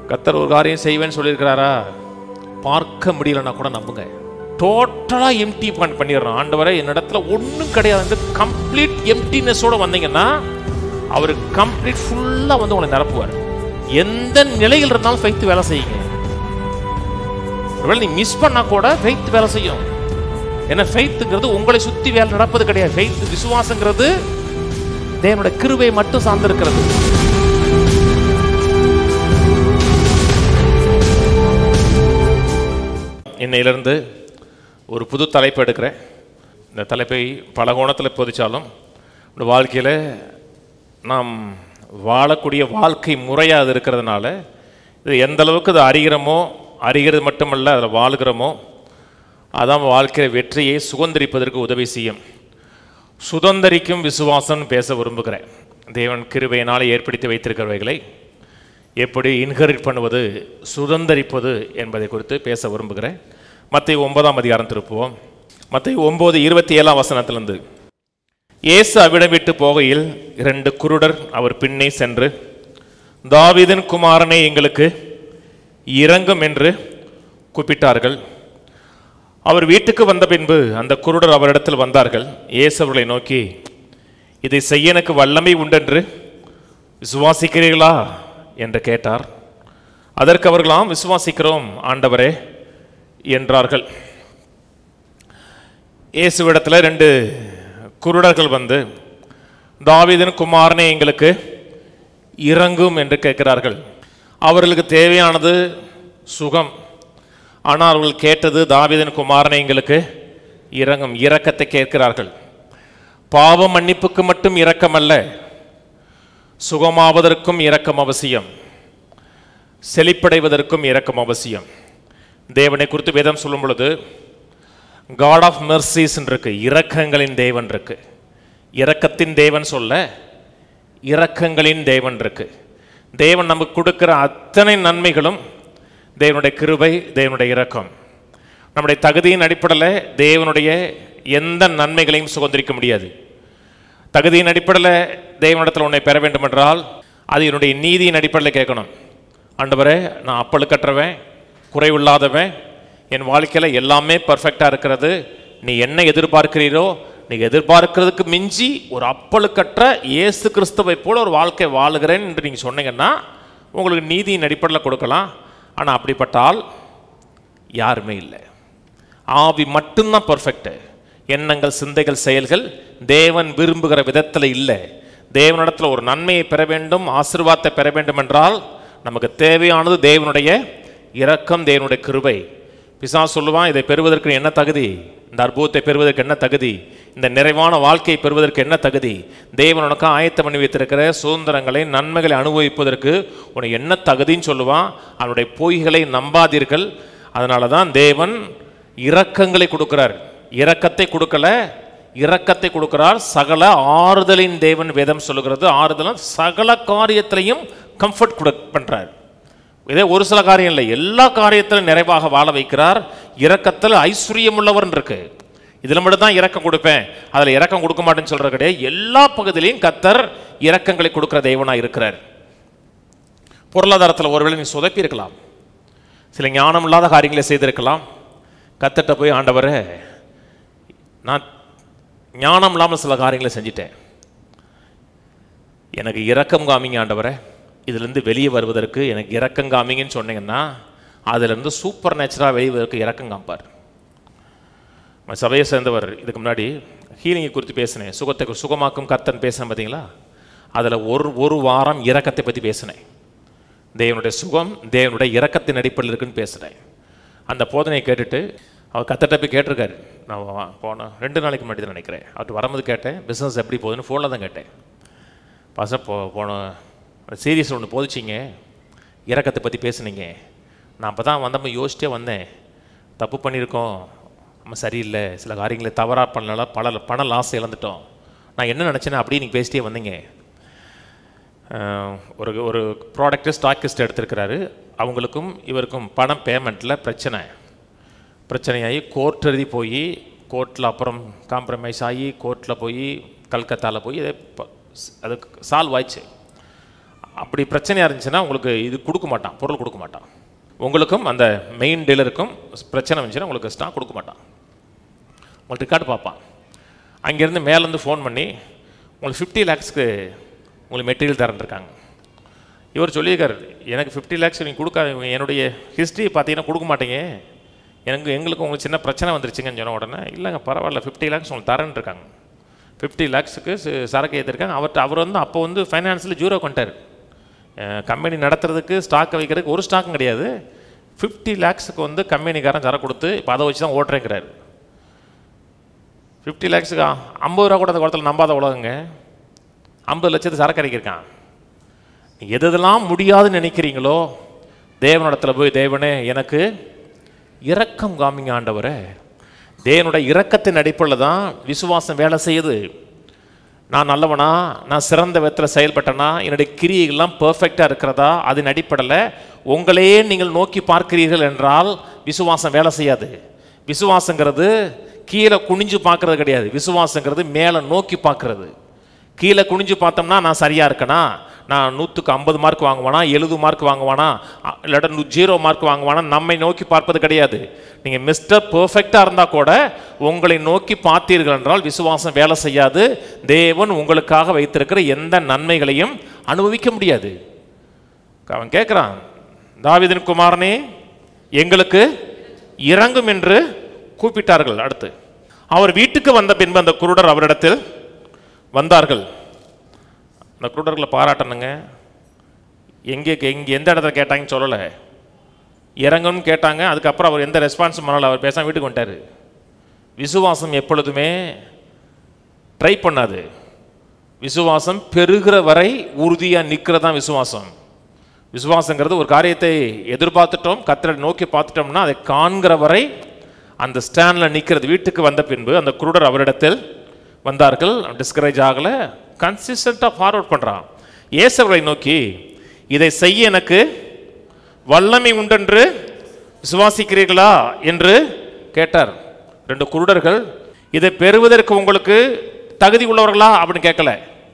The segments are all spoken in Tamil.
கத்தர் ஒரு காரியம் செய்வேன்னு சொல்லியிருக்கிறாரா பார்க்க முடியலன்னா கூட நம்புங்க டோட்டலாக எம்டி பண்ண பண்ணிடுறோம் ஆண்டவரை என்னிடத்துல ஒன்றும் கிடையாது கம்ப்ளீட் எம்டினஸோட வந்தீங்கன்னா அவர் கம்ப்ளீட் ஃபுல்லாக வந்து உங்களை நிரப்புவார் எந்த நிலையில் இருந்தாலும் ஃபைத்து வேலை செய்யுங்க ஒருவேளை நீ மிஸ் பண்ணா கூட ஃபெய்த் வேலை செய்யும் ஏன்னா ஃபெய்த்துங்கிறது உங்களை சுத்தி வேலை நடப்பது கிடையாது ஃபெய்த் விசுவாசங்கிறது தேவனுடைய கிருபை மட்டும் சார்ந்திருக்கிறது இன்னையிலிருந்து ஒரு புது தலைப்பு எடுக்கிறேன் இந்த தலைப்பை பல கோணத்தில் போதிச்சாலும் இந்த வாழ்க்கையில் நாம் வாழக்கூடிய வாழ்க்கை முறையாக அது இருக்கிறதுனால இது எந்த அளவுக்கு அது அறிகிறோமோ அறிகிறது மட்டுமல்ல அதில் வாழ்கிறோமோ அதான் வாழ்க்கையில் வெற்றியை சுதந்திரிப்பதற்கு உதவி செய்யும் சுதந்திரிக்கும் விசுவாசம்னு பேச விரும்புகிறேன் தேவன் கிருபையினால் ஏற்படுத்தி வைத்திருக்கிறவைகளை எப்படி இன்ஹெரிட் பண்ணுவது சுதந்திரிப்பது என்பதை குறித்து பேச விரும்புகிறேன் மத்திய ஒன்பதாம் அதிகாரம் திருப்புவோம் மத்திய ஒன்பது இருபத்தி ஏழாம் வசனத்திலிருந்து இயேசு அவிடம் விட்டு போகையில் இரண்டு குருடர் அவர் பின்னே சென்று தாவீதின் குமாரனை எங்களுக்கு இறங்கும் என்று கூப்பிட்டார்கள் அவர் வீட்டுக்கு வந்த பின்பு அந்த குருடர் அவரிடத்தில் வந்தார்கள் இயேசு அவர்களை நோக்கி இதை செய்ய எனக்கு வல்லமை உண்டென்று விசுவாசிக்கிறீர்களா என்று கேட்டார் அதற்கு அவர்களாம் விசுவாசிக்கிறோம் ஆண்டவரே என்றார்கள் இயேசுவிடத்தில் ரெண்டு குருடர்கள் வந்து தாவீதின் குமாரனை எங்களுக்கு இறங்கும் என்று கேட்கிறார்கள் அவர்களுக்கு தேவையானது சுகம் ஆனால் அவர்கள் கேட்டது தாவீதின் குமாரனை எங்களுக்கு இறங்கும் இரக்கத்தை கேட்கிறார்கள் பாவ மன்னிப்புக்கு மட்டும் இரக்கம் அல்ல சுகமாவதற்கும் இரக்கம் அவசியம் செழிப்படைவதற்கும் இரக்கம் அவசியம் தேவனை குறித்து வேதம் சொல்லும் பொழுது காட் ஆஃப் மெர்சிஸ் இருக்கு இரக்கங்களின் தேவன் இருக்கு இரக்கத்தின் தேவன் சொல்ல இரக்கங்களின் தேவன் இருக்கு தேவன் நமக்கு கொடுக்கிற அத்தனை நன்மைகளும் தேவனுடைய கிருபை தேவனுடைய இரக்கம் நம்முடைய தகுதியின் அடிப்படையில் தேவனுடைய எந்த நன்மைகளையும் சுதந்திரிக்க முடியாது தகுதியின் அடிப்படையில் தேவனிடத்தில் உன்னை பெற வேண்டும் என்றால் அது என்னுடைய நீதியின் அடிப்படையில் கேட்கணும் ஆண்டவரே நான் அப்பழுக்கற்றவன் குறைவில்லாதவன் என் வாழ்க்கையில் எல்லாமே பர்ஃபெக்டாக இருக்கிறது நீ என்ன எதிர்பார்க்கிறீரோ நீ எதிர்பார்க்கிறதுக்கு மிஞ்சி ஒரு அப்பழுக்கற்ற இயேசு கிறிஸ்துவை போல ஒரு வாழ்க்கை வாழுகிறேன் என்று நீங்கள் சொன்னீங்கன்னா உங்களுக்கு நீதியின் அடிப்படையில் கொடுக்கலாம் ஆனால் அப்படிப்பட்ட ஆள் யாருமே இல்லை ஆவி மட்டும்தான் பர்ஃபெக்ட் எண்ணங்கள் சிந்தைகள் செயல்கள் தேவன் விரும்புகிற விதத்தில் இல்லை தேவனிடத்தில் ஒரு நன்மையை பெற வேண்டும் ஆசீர்வாதத்தை பெற வேண்டும் என்றால் நமக்கு தேவையானது தேவனுடைய இரக்கம் தேவனுடைய கிருபை பிசா சொல்லுவான் இதை பெறுவதற்கு என்ன தகுதி இந்த அற்புதத்தை பெறுவதற்கு என்ன தகுதி இந்த நிறைவான வாழ்க்கையை பெறுவதற்கு என்ன தகுதி தேவன் உனக்கு ஆயத்தம் பண்ணி வைத்திருக்கிற சுதந்திரங்களை நன்மைகளை அனுபவிப்பதற்கு உனக்கு என்ன தகுதின்னு சொல்லுவான் அவனுடைய பொய்களை நம்பாதீர்கள் அதனால தான் தேவன் இரக்கங்களை கொடுக்கிறார் இரக்கத்தை கொடுக்கல இரக்கத்தை கொடுக்கிறார் சகல ஆறுதலின் தேவன் வேதம் சொல்லுகிறது ஆறுதலும் சகல காரியத்திலையும் கம்ஃபர்ட் கொடு பண்றார் இதே ஒரு சில காரியம் இல்லை எல்லா காரியத்திலும் நிறைவாக வாழ வைக்கிறார் இரக்கத்தில் ஐஸ்வர்யம் உள்ளவர் இருக்கு இதில் மட்டும் தான் இரக்கம் கொடுப்பேன் அதில் இரக்கம் கொடுக்க மாட்டேன்னு சொல்றது கிடையாது எல்லா பகுதியிலையும் கத்தர் இரக்கங்களை கொடுக்கிற தெய்வனா இருக்கிறார் பொருளாதாரத்தில் ஒருவேளை நீ சொதப்பி இருக்கலாம் சில ஞானம் இல்லாத காரியங்களை செய்திருக்கலாம் கத்தட்ட போய் ஆண்டவரே நான் ஞானம் இல்லாமல் சில காரியங்களை செஞ்சிட்டேன் எனக்கு இரக்கம் காமிங்க ஆண்டவரே இதுலேருந்து வெளியே வருவதற்கு எனக்கு இரக்கம் காமிங்கன்னு சொன்னீங்கன்னா அதுலேருந்து சூப்பர் நேச்சுரலாக வெளியே வருவதற்கு இரக்கம் காமிப்பார் நம்ம சபையை சேர்ந்தவர் இதுக்கு முன்னாடி ஹீலிங்கை குறித்து பேசினேன் சுகத்தை கு- சுகமாக்கும் கர்த்தன் பேசினேன் பார்த்தீங்களா அதில் ஒரு ஒரு வாரம் இரக்கத்தை பற்றி பேசினேன் தேவனுடைய சுகம் தேவனுடைய இரக்கத்தின் அடிப்படையில் இருக்குன்னு பேசுகிறேன் அந்த போதனையை கேட்டுட்டு அவர் கத்தட்ட போய் கேட்டிருக்காரு நான் வா- போன ரெண்டு நாளைக்கு முன்னாடி தான் நினைக்கிறேன் அவர்கிட்ட வரும்போது கேட்டேன் பிஸ்னஸ் எப்படி போகுதுன்னு ஃபோனில் தான் கேட்டேன் பச போ போன சீரியஸ் ஒன்று போதிச்சிங்க இரக்கத்தை பற்றி பேசுனீங்க நான் அப்போ தான் வந்தப்போ யோசிச்சே வந்தேன் தப்பு பண்ணியிருக்கோம் நம்ம சரியில்லை சில காரியங்களை தவறாக பண்ணல பல பண லாஸ் இழந்துட்டோம் நான் என்ன நினச்சேன்னா அப்படியே நீங்கள் பேசிட்டே வந்தீங்க அஹ், ஒரு ஒரு ப்ராடக்ட்டு ஸ்டாக்கிஸ்ட் எடுத்திருக்கிறாரு அவங்களுக்கும் இவருக்கும் பணம் பேமெண்ட்டில் பிரச்சனை பிரச்சனையாகி கோர்ட் எழுதி போய் கோர்ட்டில் அப்புறம் காம்ப்ரமைஸ் ஆகி கோர்ட்டில் போய் கல்கத்தாவில் போய் இதை ப- அது சால்வ் ஆயிடுச்சு அப்படி பிரச்சனையாக இருந்துச்சுன்னா உங்களுக்கு இது கொடுக்க மாட்டான் பொருள் கொடுக்க மாட்டான் உங்களுக்கும் அந்த மெயின் டீலருக்கும் பிரச்சனை வந்துச்சுன்னா உங்களுக்கு ஸ்டாக் கொடுக்க மாட்டான் உங்களுக்கு ரெக்கார்டு பார்ப்பான் அங்கேருந்து மேலேருந்து ஃபோன் பண்ணி உங்களுக்கு ஃபிஃப்டி லேக்ஸ்க்கு உங்களுக்கு மெட்டீரியல் தரேன்ருக்காங்க இவர் சொல்லியிருக்காரு எனக்கு ஃபிஃப்டி லேக்ஸ் நீங்கள் கொடுக்காத என்னுடைய ஹிஸ்ட்ரி பார்த்தீங்கன்னா கொடுக்க மாட்டீங்க எனக்கு எங்களுக்கு உங்களுக்கு சின்ன பிரச்சனை வந்துருச்சுங்கன்னு சொன்ன உடனே இல்லைங்க பரவாயில்ல ஃபிஃப்டி லேக்ஸ் உங்களுக்கு தரேன் இருக்காங்க ஃபிஃப்டி லேக்ஸுக்கு சரக்கு ஏற்றிருக்காங்க அவர்கிட்ட அவர் வந்து அப்போ வந்து ஃபைனான்ஸில் ஜீரோ கொண்டார் கம்பெனி நடத்துறதுக்கு ஸ்டாக்கை வைக்கிறதுக்கு ஒரு ஸ்டாக்கும் கிடையாது ஃபிஃப்டி லேக்ஸுக்கு வந்து கம்பெனிக்காரன் சரக்கு கொடுத்து இப்போ அதை வச்சு தான் ஓட்டுறேங்கிறாரு ஃபிஃப்டி லேக்ஸுக்கு ஐம்பது ரூபா கூட அந்த குளத்தில் நம்பாத உலகங்க ஐம்பது லட்சத்து சரக்கு இறக்கியிருக்கான் எது எதெல்லாம் முடியாதுன்னு நினைக்கிறீங்களோ தேவனிடத்தில் போய் தேவனே எனக்கு இரக்கம் காமிங்க ஆண்டவரே தேவனுடைய இரக்கத்தின் அடிப்படையில் தான் விசுவாசம் வேலை செய்யுது நான் நல்லவனா நான் சிறந்த விதத்தில் செயல்பட்டனா என்னுடைய கிரியைகள்லாம் பர்ஃபெக்டாக இருக்கிறதா அதன் அடிப்படையில் உங்களையே நீங்கள் நோக்கி பார்க்கிறீர்கள் என்றால் விசுவாசம் வேலை செய்யாது விசுவாசங்கிறது கீழே குனிஞ்சு பார்க்கறது கிடையாது விசுவாசங்கிறது மேலே நோக்கி பார்க்கறது கீழே குனிஞ்சு பார்த்தோம்னா நான் சரியாக இருக்கேனா நான் நூற்றுக்கு ஐம்பது மார்க் வாங்குவானா எழுபது மார்க் வாங்குவானா அ- இல்லாட்டா நூ ஜீரோ மார்க் வாங்குவானா நம்மை நோக்கி பார்ப்பது கிடையாது நீங்கள் மிஸ்டர் பர்ஃபெக்டாக இருந்தால் கூட உங்களை நோக்கி பார்த்தீர்கள் என்றால் விசுவாசம் வேலை செய்யாது தேவன் உங்களுக்காக வைத்திருக்கிற எந்த நன்மைகளையும் அனுபவிக்க முடியாது அவன் கேட்குறான் தாவீதின் குமாரனே எங்களுக்கு இறங்கும் என்று கூப்பிட்டார்கள் அடுத்து அவர் வீட்டுக்கு வந்த பின்பு அந்த குருடர் அவரிடத்தில் வந்தார்கள் அந்த குருடர்களை பாராட்டணுங்க எங்கே எங்கே எந்த இடத்துல கேட்டாங்கன்னு சொல்லலை இறங்கும்னு கேட்டாங்க அதுக்கப்புறம் அவர் எந்த ரெஸ்பான்ஸும் பண்ணல அவர் பேசாம வீட்டுக்கு வந்துட்டார் விசுவாசம் எப்பொழுதுமே ட்ரை பண்ணாது விசுவாசம் பெருகிற வரை உறுதியாக நிற்கிறது தான் விசுவாசம் விசுவாசங்கிறது ஒரு காரியத்தை எதிர்பார்த்துட்டோம் கத்தரை நோக்கி பார்த்துட்டோம்னா அதை காண்கிற வரை அந்த ஸ்டாண்டில் நிற்கிறது வீட்டுக்கு வந்த பின்பு அந்த குருடர் அவரிடத்தில் வந்தார்கள் டிஸ்கரேஜ் ஆகலை கன்சிஸ்டண்ட்டாக ஃபார்வர்ட் பண்ணுறான் இயேசுவரை நோக்கி இதை செய்ய எனக்கு வல்லமை உண்டென்று விசுவாசிக்கிறீர்களா என்று கேட்டார் ரெண்டு குருடர்கள் இதை பெறுவதற்கு உங்களுக்கு தகுதி உள்ளவர்களா அப்படின்னு கேட்கல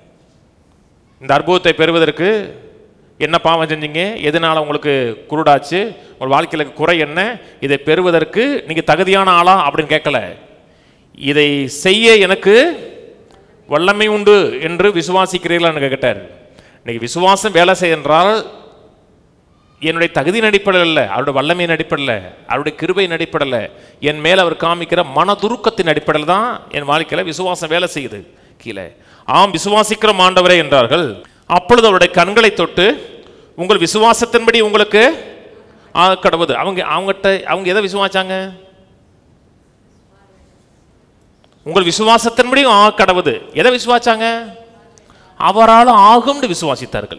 இந்த அற்புதத்தை பெறுவதற்கு என்ன பாவம் செஞ்சீங்க எதனால உங்களுக்கு குருடாச்சு உங்கள் வாழ்க்கையில் குறை என்ன இதை பெறுவதற்கு நீங்கள் தகுதியான ஆளா அப்படின்னு கேட்கல இதை செய்ய எனக்கு வல்லமை உண்டு என்று விசுவாசிக்கிறீர்களா கேட்டார் இன்னைக்கு விசுவாசம் வேலை செய்ய என்றால் என்னுடைய தகுதியின் அடிப்படையில் இல்லை அவருடைய வல்லமையின் அடிப்படையில் அவருடைய கிருபையின் அடிப்படையில் என் மேல் அவர் காமிக்கிற மனதுருக்கத்தின் அடிப்படையில் தான் என் வாழ்க்கையில் விசுவாசம் வேலை செய்யுது கீழே ஆம் விசுவாசிக்கிற ஆண்டவரே என்றார்கள் அப்பொழுது அவருடைய கண்களை தொட்டு உங்கள் விசுவாசத்தின்படி உங்களுக்கு ஆ கடவுது அவங்க அவங்ககிட்ட அவங்க எதை விசுவாச்சாங்க உங்கள் விசுவாசத்தின்படி ஆ கடவுது எதை விசுவாச்சாங்க அவரால் ஆகும்னு விசுவாசித்தார்கள்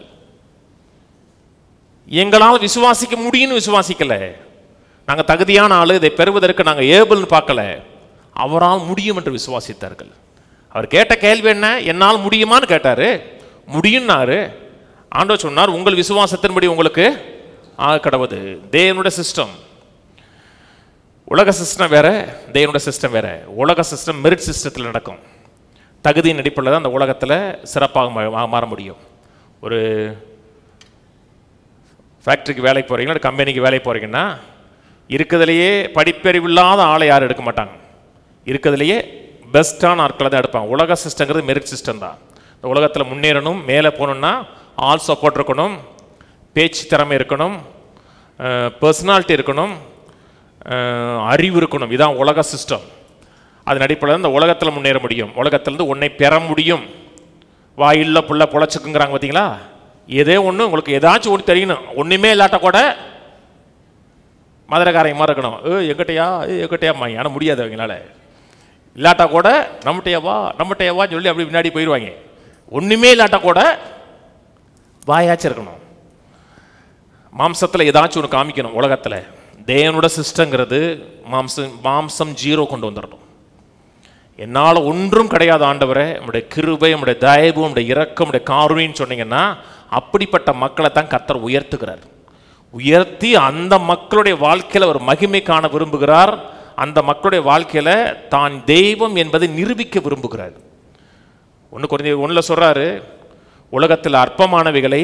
எங்களால் விசுவாசிக்க முடியும்னு விசுவாசிக்கல நாங்க தகுதியான ஆளு இதை பெறுவதற்கு நாங்க ஏபிள்னு பார்க்கல அவரால் முடியும் என்று விசுவாசித்தார்கள் அவர் கேட்ட கேள்வி என்ன என்னால் முடியுமான்னு கேட்டாரு முடியும்னாரு ஆண்டவர் சொன்னார் உங்கள் விசுவாசத்தின்படி உங்களுக்கு ஆ கடவுது தேவனுடைய சிஸ்டம் உலக சிஸ்டம் வேற தேவனுடைய சிஸ்டம் வேற உலக சிஸ்டம் மெரிட் சிஸ்டத்தில் நடக்கும் தகுதியின் அடிப்படையில் தான் அந்த உலகத்தில் சிறப்பாக மா- மா- மாற முடியும் ஒரு ஃபேக்ட்ரிக்கு வேலைக்கு போகிறீங்களா இல்லை கம்பெனிக்கு வேலைக்கு போகிறீங்கன்னா இருக்கிறதுலையே படிப்பறிவில்லாத ஆளை யாரும் எடுக்க மாட்டாங்க இருக்கிறதுலையே பெஸ்ட்டான ஆட்களை தான் எடுப்பாங்க உலக சிஸ்டங்கிறது மெரிட் சிஸ்டம் தான் இந்த உலகத்தில் முன்னேறணும் மேலே போகணுன்னா ஆல் சப்போர்ட் இருக்கணும் பேச்சு திறமை இருக்கணும் பர்சனாலிட்டி இருக்கணும் அஹ், அறிவு இருக்கணும் இதான் உலக சிஸ்டம் அதன் அடிப்படையில் இந்த உலகத்தில் முன்னேற முடியும் உலகத்திலேருந்து உன்னை பெற முடியும் வாயில்ல புள்ள பொழைச்சுக்குங்கிறாங்க பார்த்தீங்களா ஏதோ ஒன்று உங்களுக்கு ஏதாச்சும் ஒன்று தெரியணும் ஒன்றுமே இல்லாட்ட கூட மதுரைக்காரங்க மாதிரி இருக்கணும் ஏ எங்கிட்டயா ஏ எங்கிட்டயாம்மா ஆனால் முடியாது அவங்களால இல்லாட்டா கூட நம்மகிட்டயவா நம்மகிட்டயவா சொல்லி அப்படி பின்னாடி போயிடுவாங்க ஒன்றுமே இல்லாட்டா கூட வாயாச்சும் இருக்கணும் மாம்சத்தில் ஏதாச்சும் ஒன்று காமிக்கணும் உலகத்தில் தேவனோட சிஸ்டங்கிறது மாம்சம் மாம்சம் ஜீரோ கொண்டு வந்துடணும் என்னால் ஒன்றும் கிடையாது ஆண்டவரே உம்முடைய கிருபை உம்முடைய தயவு உம்முடைய இரக்கம் உம்முடைய காருணின்னு சொன்னீங்கன்னா அப்படிப்பட்ட மக்களை தான் கத்தர் உயர்த்துகிறார் உயர்த்தி அந்த மக்களுடைய வாழ்க்கையில் ஒரு மகிமை காண விரும்புகிறார் அந்த மக்களுடைய வாழ்க்கையில் தான் தெய்வம் என்பதை நிரூபிக்க விரும்புகிறார் ஒன்று குறைஞ்ச ஒன்றில் சொல்கிறாரு உலகத்தில் அற்பமானவைகளை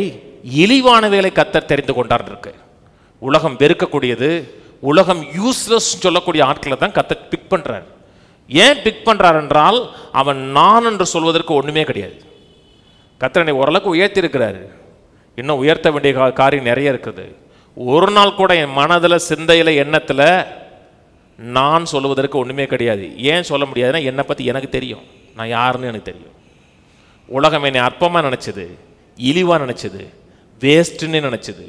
இழிவானவைகளை கத்தர் தெரிந்து கொண்டார் இருக்கு உலகம் வெறுக்கக்கூடியது உலகம் யூஸ்லெஸ் சொல்லக்கூடிய ஆட்களை தான் கத்தர் பிக் பண்றார் ஏன் பிக் பண்றார் என்றால் அவன் நான் என்று சொல்வதற்கு ஒண்ணுமே கிடையாது கத்தரனை ஓரளவுக்கு உயர்த்தி இருக்கிறாரு இன்னும் உயர்த்த வேண்டிய கா- காரியம் நிறைய இருக்குது ஒரு நாள் கூட என் மனதில் சிந்தையில் எண்ணத்தில் நான் சொல்லுவதற்கு ஒன்றுமே கிடையாது ஏன் சொல்ல முடியாதுன்னா என்னை பற்றி எனக்கு தெரியும் நான் யாருன்னு எனக்கு தெரியும் உலகம் என்னை அற்பமாக நினச்சது இழிவாக நினச்சது வேஸ்ட்டுன்னு நினச்சது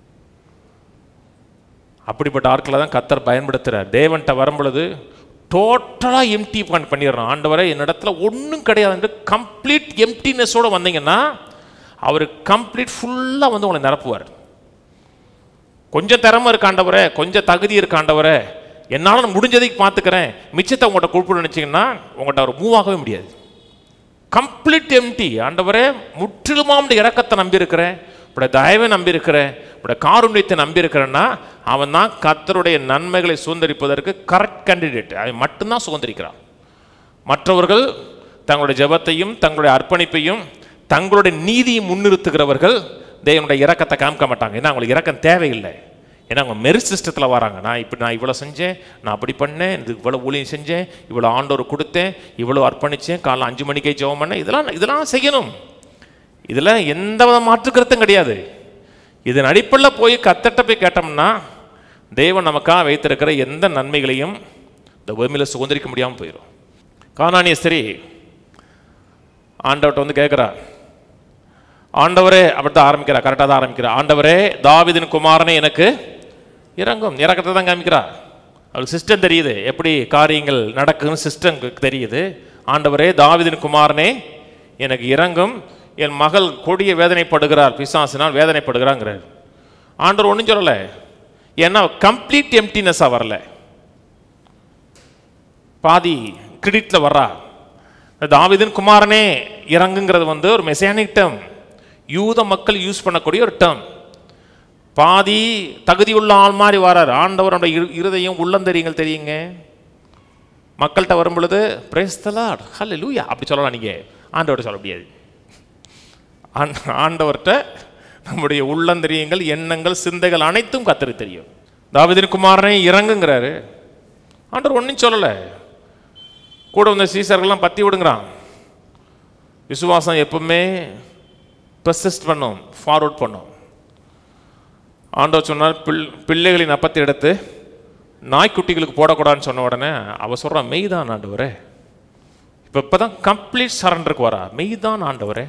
அப்படிப்பட்ட ஆட்களை தான் கத்தர் பயன்படுத்துகிறார் தேவன்கிட்ட வரும்பொழுது டோட்டலாக எம்டி பண்ணிடுறான் ஆண்டவரை என்னிடத்துல ஒன்றும் கிடையாது என்று கம்ப்ளீட் எம்டினஸோடு வந்தீங்கன்னா அவர் கம்ப்ளீட் ஃபுல்லாக வந்து உங்களை நிரப்புவார் கொஞ்சம் திறமை இருக்க ஆண்டவரே கொஞ்சம் தகுதி இருக்க ஆண்டவரே என்னால் நான் முடிஞ்சதைக்கு பார்த்துக்கிறேன் மிச்சத்தை உங்கள்கிட்ட கொடுப்பணும்னு நினச்சிங்கன்னா உங்கள்கிட்ட அவர் மூவ் ஆகவே முடியாது கம்ப்ளீட் எம்டி ஆண்டவரே முற்றிலுமாம் இறக்கத்தை நம்பியிருக்கிறேன் இப்படி தயவை நம்பியிருக்கிறேன் இப்படி காருண்யத்தை நம்பியிருக்கிறேன்னா அவன் தான் கத்தருடைய நன்மைகளை சுதந்திரிப்பதற்கு கரெக்ட் கேண்டிடேட் அவன் மட்டும்தான் சுதந்திரிக்கிறான் மற்றவர்கள் தங்களுடைய ஜெபத்தையும் தங்களுடைய அர்ப்பணிப்பையும் தங்களுடைய நீதியை முன்னிறுத்துகிறவர்கள் தேவனுடைய இரக்கத்தை காமிக்க மாட்டாங்க ஏன்னா அவங்களுக்கு இரக்கம் தேவையில்லை ஏன்னா அவங்க மெரி சிஸ்டத்தில் வராங்க நான் இப்படி நான் இவ்வளோ செஞ்சேன் நான் அப்படி பண்ணேன் இது இவ்வளோ ஊழியம் செஞ்சேன் இவ்வளோ ஆண்டோர் கொடுத்தேன் இவ்வளோ அர்ப்பணித்தேன் காலைல அஞ்சு மணிக்கே ஜெபம் பண்ணேன் இதெல்லாம் இதெல்லாம் செய்யணும் இதில் எந்த வித மாற்று கருத்தும் கிடையாது இதன் அடிப்படையில் போய் கத்தட்ட போய் கேட்டோம்னா தேவன் நமக்காக வைத்திருக்கிற எந்த நன்மைகளையும் இந்த பூமியில் சுதந்திரிக்க முடியாமல் போயிடும் காணானிய ஸ்திரீ ஆண்டவர்கிட்ட வந்து கேட்குறா ஆண்டவரே அப்படித்தான் ஆரம்பிக்கிறா கரெக்டாக தான் ஆரம்பிக்கிறா ஆண்டவரே தாவிதின் குமாரனே எனக்கு இறங்கும் இறக்கத்தை தான் காமிக்கிறா அவளுக்கு சிஸ்டம் தெரியுது எப்படி காரியங்கள் நடக்குதுன்னு சிஸ்டம் தெரியுது ஆண்டவரே தாவிதின் குமாரனே எனக்கு இறங்கும் என் மகள் கொடிய வேதனைப்படுகிறார் பிசாசினால் வேதனைப்படுகிறாங்கிறார் ஆண்டவர் ஒன்றும் சொல்லலை ஏன்னா கம்ப்ளீட் எம்டினஸாக வரல பாதி கிரெடிட்டில் வர்றா தாவிதின் குமாரனே இறங்குங்கிறது வந்து ஒரு மெசியானிக் டேர்ம் யூத மக்கள் யூஸ் பண்ணக்கூடிய ஒரு டேர்ம் பாதி தகுதியுள்ள ஆள் மாதிரி வரார் ஆண்டவரோட இரு இருதயம் உள்ளந்தெரியுங்கள் தெரியுங்க மக்கள்கிட்ட வரும் பொழுது பிரேஸ் தலாட் ஹல்ல லூயா அப்படி சொல்லலாம் நீங்கள் ஆண்டவர்கிட்ட சொல்ல முடியாது ஆண்- ஆண்டவர்கிட்ட நம்முடைய உள்ளந்தெரியுங்கள் எண்ணங்கள் சிந்தைகள் அனைத்தும் கத்தரி தெரியும் தாவிதின் குமாரனே இறங்குங்கிறாரு ஆண்டவர் ஒன்றும் சொல்லலை கூட வந்த சீசர்கள்லாம் பத்தி விடுங்கிறான் விசுவாசம் எப்பவுமே பெர்சிஸ்ட் பண்ணும் ஃபார்வர்ட் பண்ணும் ஆண்டவர் சொன்னார் பிள் பிள்ளைகளின் அப்பத்தை எடுத்து நாய்க்குட்டிகளுக்கு போடக்கூடாதுன்னு சொன்ன உடனே அவ சொல்கிறான் மெய்தான் ஆண்டவரே இப்போ இப்போ தான் கம்ப்ளீட் சரண்டருக்கு வரா மெய்தான் ஆண்டவரே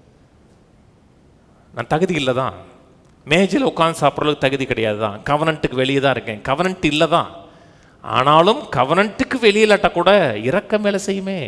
நான் தகுதி இல்லை தான் மேஜில் உட்காந்து சாப்பிட்றதுக்கு தகுதி கிடையாது தான் கவனன்ட்டுக்கு வெளியே தான் இருக்கேன் கவனன்ட் இல்லை தான் ஆனாலும் கவனன்ட்டுக்கு வெளியிலாட்ட கூட இறக்கம் வேலை செய்யுமே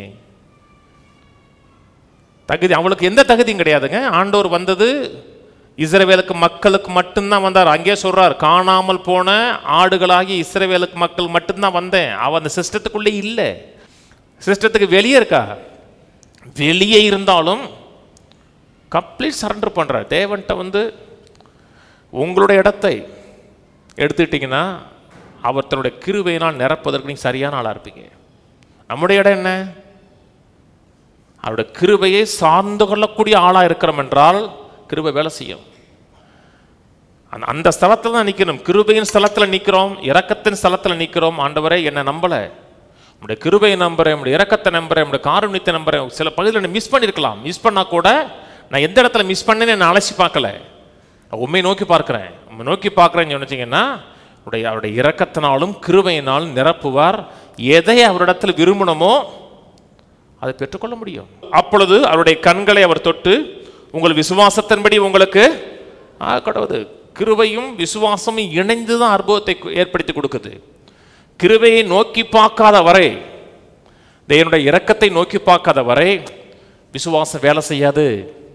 தகுதி அவளுக்கு எந்த தகுதியும் கிடையாதுங்க ஆண்டவர் வந்தது இஸ்ரவேலுக்கு மக்களுக்கு மட்டும்தான் வந்தார் அங்கே சொல்றார் காணாமல் போன ஆடுகளாகி இஸ்ரவேலுக்கு மக்கள் மட்டும்தான் வந்தேன் அவ அந்த சிஸ்டத்துக்குள்ளே இல்லை சிஸ்டத்துக்கு வெளியே இருக்கா வெளியே இருந்தாலும் கம்ப்ளீட் சரண்டர் பண்றார் தேவன்கிட்ட வந்து உங்களுடைய இடத்தை எடுத்துக்கிட்டிங்கன்னா அவர் தன்னுடைய கிருபையினால் நிரப்பதற்கு நீங்கள் சரியான ஆளாக இருப்பீங்க நம்முடைய இடம் என்ன அவருடைய கிருபையை சார்ந்து கொள்ளக்கூடிய ஆளாக இருக்கிறோம் என்றால் கிருபை வேலை செய்யும் அந்த அந்த ஸ்தலத்தில் தான் நிற்கணும் கிருபையின் ஸ்தலத்தில் நிற்கிறோம் இரக்கத்தின் ஸ்தலத்தில் நிற்கிறோம் ஆண்டவரே என்னை நம்பலை உங்களுடைய கிருபையை நம்புறேன் உங்களுடைய இரக்கத்தை நம்புறேன் உங்களுடைய காருண்யத்தை நம்புறேன் சில பகுதியில் நான் மிஸ் பண்ணியிருக்கலாம் மிஸ் பண்ணால் கூட நான் எந்த இடத்துல மிஸ் பண்ணேன்னு நான் அலசி பார்க்கல நான் உண்மையை நோக்கி பார்க்குறேன் உண்மை நோக்கி பார்க்குறேன்னு சொன்னீங்கன்னா அவருடைய அவருடைய இரக்கத்தினாலும் கிருபையினாலும் நிரப்புவார் எதை அவரிடத்தில் விரும்பணுமோ அதை பெற்றுக்கொள்ள முடியும் அப்பொழுது அவருடைய கண்களை அவர் தொட்டு உங்கள் விசுவாசத்தின்படி உங்களுக்கு ஆ, கடவுது கிருபையும் விசுவாசமும் இணைந்து தான் அற்புதத்தை கு- ஏற்படுத்தி கொடுக்குது கிருபையை நோக்கி பார்க்காத வரை தேவனுடைய இரக்கத்தை நோக்கி பார்க்காத வரை விசுவாசம் வேலை செய்யாது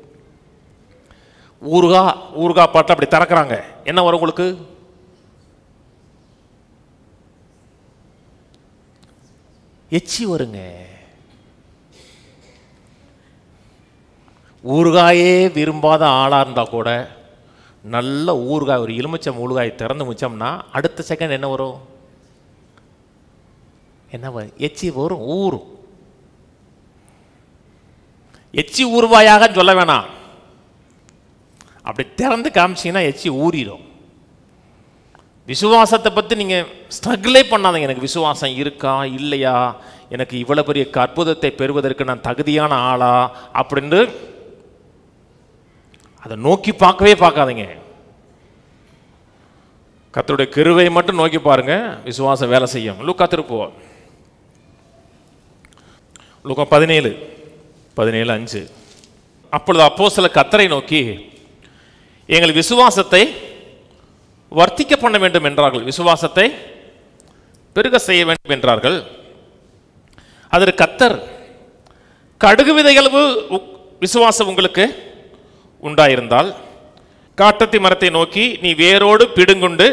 ஊறுகா ஊறுகா பாட்டு அப்படி திறக்கிறாங்க என்ன வரும் உங்களுக்கு எச்சி வருங்க ஊறுகாயே விரும்பாத ஆளாக இருந்தால் கூட நல்ல ஊறுகாய் ஒரு எலுமிச்சம் ஊறுகாய் திறந்து முச்சோம்னா அடுத்த செகண்ட் என்ன வரும் என்ன வரும்? எச்சி வரும் ஊறும் எச்சி ஊறுவாயாக சொல்ல வேணாம் அப்படி திறந்து காமிச்சீங்கன்னா எச்சி ஊறிடும் விசுவாசத்தை பற்றி நீங்கள் ஸ்ட்ரகிளே பண்ணாதீங்க எனக்கு விசுவாசம் இருக்கா இல்லையா எனக்கு இவ்வளோ பெரிய அற்புதத்தை பெறுவதற்கு நான் தகுதியான ஆளா அப்படின்னு அதை நோக்கி பார்க்கவே பார்க்காதீங்க கர்த்தருடைய கிருவை மட்டும் நோக்கி பாருங்க விசுவாசம் வேலை செய்யும் லூக்கா திருப்புவோம் லூக்கா பதினேழு பதினேழு அஞ்சு அப்பொழுது அப்போ சில கத்தரை நோக்கி எங்கள் விசுவாசத்தை வர்த்திக்க பண்ண வேண்டும் என்றார்கள் விசுவாசத்தை பெருக செய்ய வேண்டும் என்றார்கள் அதற்கு கத்தர் கடுகு விதைகளவு உ- விசுவாசம் உங்களுக்கு உண்டாயிருந்தால் காட்டத்தி மரத்தை நோக்கி நீ வேரோடு பிடுங்குண்டு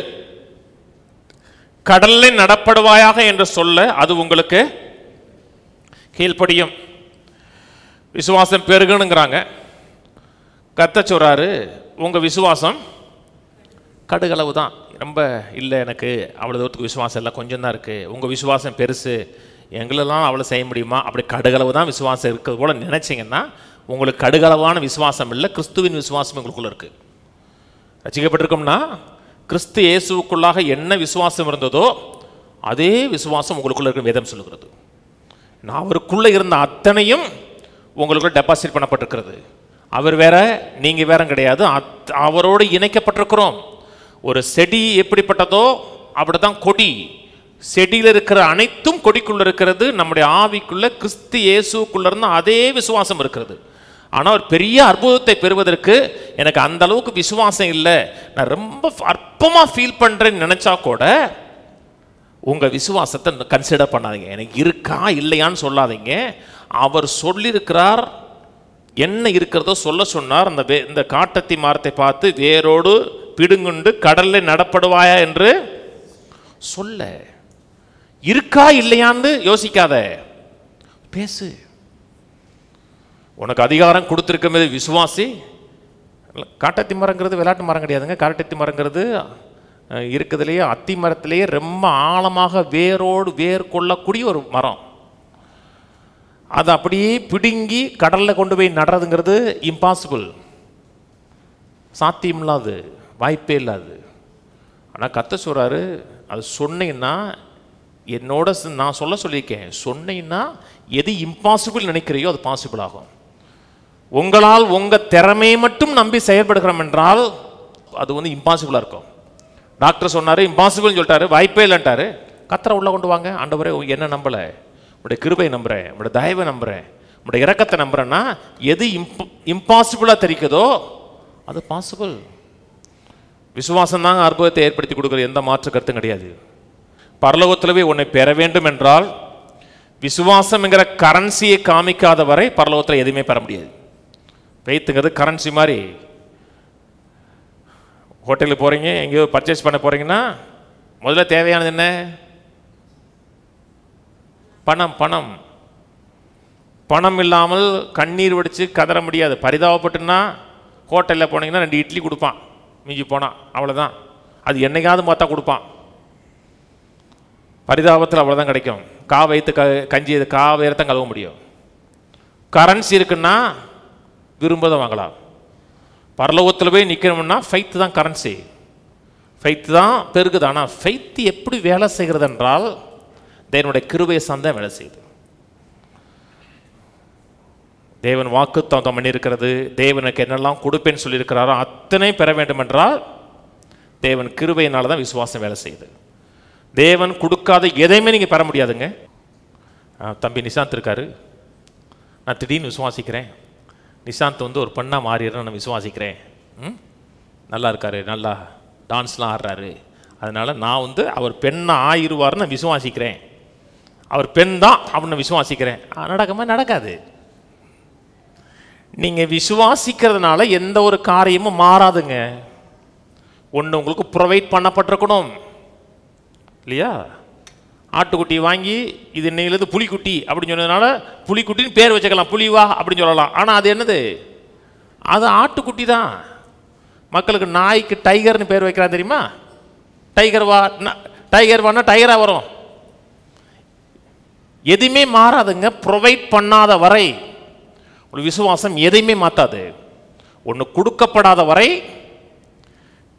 கடலில் நடப்படுவாயாக என்று சொல்ல அது உங்களுக்கு கீழ்ப்படியும் விசுவாசம் பெருகணுங்கிறாங்க கத்த சொல்றாரு உங்க விசுவாசம் கடுகளவு தான் ரொம்ப இல்லை எனக்கு அவ்வளோ தூரத்துக்கு விசுவாசம் இல்லை கொஞ்சம் தான் இருக்குது உங்கள் விசுவாசம் பெருசு எங்களெல்லாம் அவ்வளோ செய்ய முடியுமா அப்படி கடுகளவு தான் விசுவாசம் இருக்கிறது போல நினைச்சீங்கன்னா உங்களுக்கு கடுகளவான விசுவாசம் இல்லை கிறிஸ்துவின் விசுவாசம் உங்களுக்குள்ள இருக்குது ரசிக்கப்பட்டிருக்கோம்னா கிறிஸ்து இயேசுவுக்குள்ளாக என்ன விசுவாசம் இருந்ததோ அதே விசுவாசம் உங்களுக்குள்ள இருக்கிற வேதம் சொல்லுகிறது நான் அவருக்குள்ள இருந்த அத்தனையும் உங்களுக்குள்ள டெபாசிட் பண்ணப்பட்டிருக்கிறது அவர் வேற நீங்க வேற கிடையாது அத்- அவரோடு இணைக்கப்பட்டிருக்கிறோம் ஒரு செடி எப்படிப்பட்டதோ அப்படிதான் கொடி செடியில் இருக்கிற அனைத்தும் கொடிக்குள்ள இருக்கிறது நம்முடைய ஆவிக்குள்ள கிறிஸ்து இயேசுக்குள்ள இருந்த அதே விசுவாசம் இருக்கிறது ஆனால் ஒரு பெரிய அற்புதத்தை பெறுவதற்கு எனக்கு அந்த அளவுக்கு விசுவாசம் இல்லை நான் ரொம்ப அற்பமாக ஃபீல் பண்ணுறேன்னு நினச்சா கூட உங்கள் விசுவாசத்தை கன்சிடர் பண்ணாதீங்க எனக்கு இருக்கா இல்லையான்னு சொல்லாதீங்க அவர் சொல்லியிருக்கிறார் என்ன இருக்கிறதோ சொல்ல சொன்னார் அந்த வே இந்த காட்டத்தி மரத்தை பார்த்து வேரோடு பிடுங்குண்டு கடலில் நடப்படுவாயா என்று சொல்ல இருக்கா இல்லையான்னு யோசிக்காத பேசு உனக்கு அதிகாரம் கொடுத்துருக்கமே விசுவாசி காட்டத்தி மரங்கிறது விளையாட்டு மரம் கிடையாதுங்க காட்டத்தி மரங்கிறது அஹ், இருக்கிறதுலையே அத்தி மரத்திலேயே ரொம்ப ஆழமாக வேரோடு வேர் கொள்ளக்கூடிய ஒரு மரம் அதை அப்படியே பிடுங்கி கடலில் கொண்டு போய் நடுறதுங்கிறது இம்பாசிபிள் சாத்தியம் இல்லாது வாய்ப்பே இல்லாது ஆனால் கத்த சொல்கிறாரு அது சொன்னீங்கன்னா என்னோட ச- நான் சொல்ல சொல்லியிருக்கேன் சொன்னீங்கன்னா எது இம்பாசிபிள் நினைக்கிறையோ அது பாசிபிள் ஆகும் உங்களால் உங்கள் திறமையை மட்டும் நம்பி செயல்படுகிறோம் என்றால் அது வந்து இம்பாசிபிளாக இருக்கும் டாக்டர் சொன்னார் இம்பாசிபிள்னு சொல்லிட்டாரு வாய்ப்பே இல்லைன்ட்டாரு கத்தரை உள்ள கொண்டு வாங்க ஆண்டவரே என்ன நம்பலை உடைய கிருபை நம்புகிறேன் உடைய தயவை நம்புகிறேன் உடைய இரக்கத்தை நம்புறேன்னா எது இம்ப இம்பாசிபிளாக தெரிக்குதோ அது பாசிபிள் விசுவாசம் தாங்க அற்புதத்தை ஏற்படுத்தி கொடுக்குற எந்த மாற்று கருத்தும் கிடையாது பரலோகத்திலவே உன்னை பெற வேண்டும் என்றால் விசுவாசம்ங்கிற கரன்சியை காமிக்காத வரை பரலோகத்தில் எதுவுமே பெற முடியாது வெயித்துங்கிறது கரன்சி மாதிரி ஹோட்டலுக்கு போகிறீங்க எங்கேயோ பர்ச்சேஸ் பண்ண போகிறீங்கன்னா முதல்ல தேவையானது என்ன பணம் பணம் பணம் இல்லாமல் கண்ணீர் வடித்து கதற முடியாது பரிதாபப்பட்டுன்னா ஹோட்டலில் போனீங்கன்னா ரெண்டு இட்லி கொடுப்பான் மிஞ்சி போனான் அவ்வளோதான் அது என்னைக்காவது பார்த்தா கொடுப்பான் பரிதாபத்தில் அவ்வளோதான் கிடைக்கும் கா வைத்து க கஞ்சி இது கா வைரத்தான் கழுவ முடியும் கரன்சி இருக்குன்னா விரும்பதை வாங்கலாம் பரலோகத்தில் போய் நிற்கணும்னா ஃபைத்து தான் கரன்சி ஃபைத்து தான் பெருகுது ஆனால் ஃபைத்து எப்படி வேலை செய்கிறது என்றால் தேவனுடைய கிருபை சந்தான் வேலை செய்யுது தேவன் வாக்கு தந்தம் பண்ணியிருக்கிறது தேவனுக்கு என்னெல்லாம் கொடுப்பேன்னு சொல்லியிருக்கிறாரோ அத்தனை பெற வேண்டும் என்றால் தேவன் கிருபையினால தான் விசுவாசம் வேலை செய்யுது தேவன் கொடுக்காத எதையுமே நீங்கள் பெற முடியாதுங்க ஆ, தம்பி நிசாந்த் இருக்காரு நான் திடீர்னு விசுவாசிக்கிறேன் நிசாந்த் வந்து ஒரு பெண்ணாக மாறிடுறேன் நான் விசுவாசிக்கிறேன் ம் நல்லா இருக்காரு நல்லா டான்ஸ்லாம் ஆடுறாரு அதனால் நான் வந்து அவர் பெண்ணாக ஆயிடுவார்னு நான் விசுவாசிக்கிறேன் அவர் பெண் தான் அப்படின்னு விசுவாசிக்கிறேன் ஆ, நடக்குமா நடக்காது நீங்கள் விசுவாசிக்கிறதுனால எந்த ஒரு காரியமும் மாறாதுங்க ஒன்று உங்களுக்கு ப்ரொவைட் பண்ணப்பட்டிருக்கணும் இல்லையா ஆட்டுக்குட்டி வாங்கி இது இன்னையிலேருந்து புலிக்குட்டி அப்படின்னு சொன்னதுனால புலிக்குட்டின்னு பேர் வச்சுக்கலாம் புலிவா அப்படின்னு சொல்லலாம் ஆனால் அது என்னது அது ஆட்டுக்குட்டி தான் மக்களுக்கு நாய்க்கு டைகர்னு பேர் வைக்கிறான் தெரியுமா டைகர் வா ந- டைகர் வானா டைகராக வரும் எதுவுமே மாறாதுங்க ப்ரொவைட் பண்ணாத வரை ஒரு விசுவாசம் எதையுமே மாற்றாது ஒன்று கொடுக்கப்படாத வரை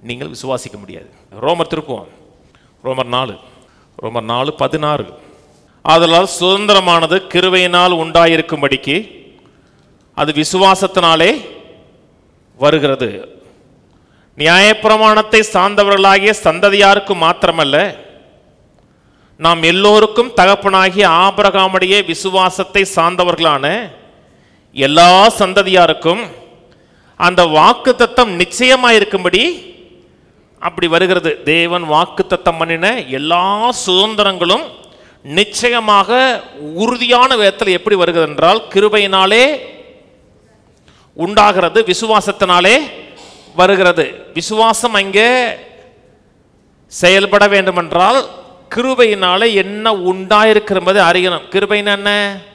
நீங்கள் விசுவாசிக்க முடியாது ரோமர் திருப்புவோம் ரோமர் நாலு ரோமர் நாலு பதினாறு ஆதலால் சுதந்திரமானது கிருபையினால் உண்டாயிருக்கும்படிக்கு அது விசுவாசத்தினாலே வருகிறது நியாயப்பிரமாணத்தை சார்ந்தவர்களாகிய சந்ததியாருக்கு மாத்திரமல்ல நாம் எல்லோருக்கும் தகப்பனாகிய ஆபிரகாமுடைய விசுவாசத்தை சார்ந்தவர்களான எல்லா சந்ததியாருக்கும் அந்த வாக்கு தத்தம் நிச்சயமாயிருக்கும்படி அப்படி வருகிறது தேவன் வாக்கு தத்தம் பண்ணின எல்லா சுதந்திரங்களும் நிச்சயமாக உறுதியான விதத்தில் எப்படி வருகிறது என்றால் கிருபையினாலே உண்டாகிறது விசுவாசத்தினாலே வருகிறது விசுவாசம் அங்கே செயல்பட வேண்டுமென்றால் கிருபையினாலே என்ன உண்டாயிருக்கிறது அறியணும் கிருபைன்னா என்ன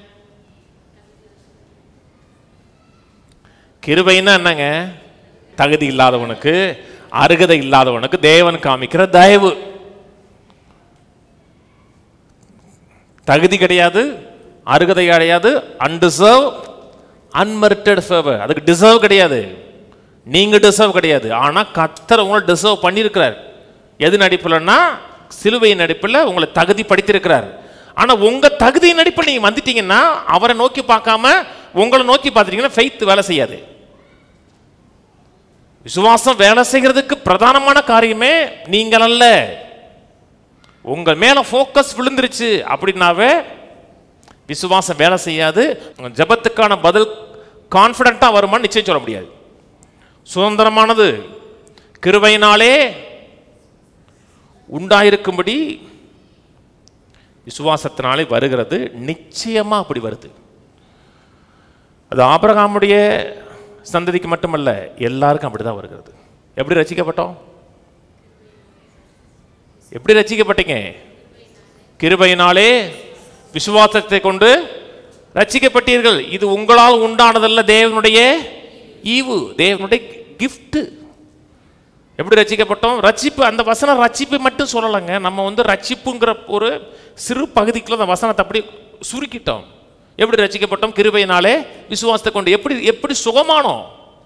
கிருபைன்னா என்னங்க தகுதி இல்லாதவனுக்கு அருகதை இல்லாதவனுக்கு தேவன் காமிக்கிற தயவு தகுதி கிடையாது அருகதை கிடையாது அன்டிசர்வ் அன்மெரிட்டட் ஃபேவர் அதுக்கு டிசர்வ் கிடையாது நீங்க டிசர்வ் கிடையாது ஆனா கத்தர் உங்களை டிசர்வ் பண்ணியிருக்கிறார் எது நடிப்புலன்னா சிலுவையின் நடிப்பில் உங்களை தகுதி படுத்தியிருக்கிறார் ஆனா உங்க தகுதியின் நடிப்பில் நீங்க வந்துட்டீங்கன்னா அவரை நோக்கி பார்க்காம உங்களை நோக்கி பார்த்துட்டீங்கன்னா ஃபெய்த் வேலை செய்யாது விசுவாசம் வேலை செய்கிறதுக்கு பிரதானமான காரியமே நீங்கள் அல்ல உங்க மேல ஃபோக்கஸ் விழுந்துருச்சு அப்படின்னாவே விசுவாசம் வேலை செய்யாது உங்க ஜெபத்துக்கான பதில் கான்ஃபிடண்டா வருமான்னு நிச்சயம் சொல்ல முடியாது சுதந்திரமானது கிருபையினாலே உண்டாயிருக்கும்படி விசுவாசத்தினாலே வருகிறது நிச்சயமா அப்படி வருது அது ஆபிரகாமுடைய சந்ததிக்கு மட்டுமல்ல எல்லாருக்கும் அப்படிதான் வருகிறது எப்படி ரசிக்கப்பட்டோம் எப்படி ரசிக்கப்பட்டீங்க கிருபையினாலே விசுவாசத்தை கொண்டு ரட்சிக்கப்பட்டீர்கள் இது உங்களால் உண்டானதல்ல தேவனுடைய ஈவு தேவனுடைய gift எப்படி ரட்சிக்கப்பட்டோம் ரட்சிப்பு அந்த வசனம் ரட்சிப்பு மட்டும் சொல்லலைங்க நம்ம வந்து ரட்சிப்புங்கிற ஒரு சிறு பகுதிக்குள்ள அந்த வசனத்தை அப்படி சுருக்கிட்டோம் எப்படி ரட்சிக்கப்பட்டோம் கிருபையினாலே விசுவாசத்தை கொண்டு எப்படி எப்படி சுகமானோம்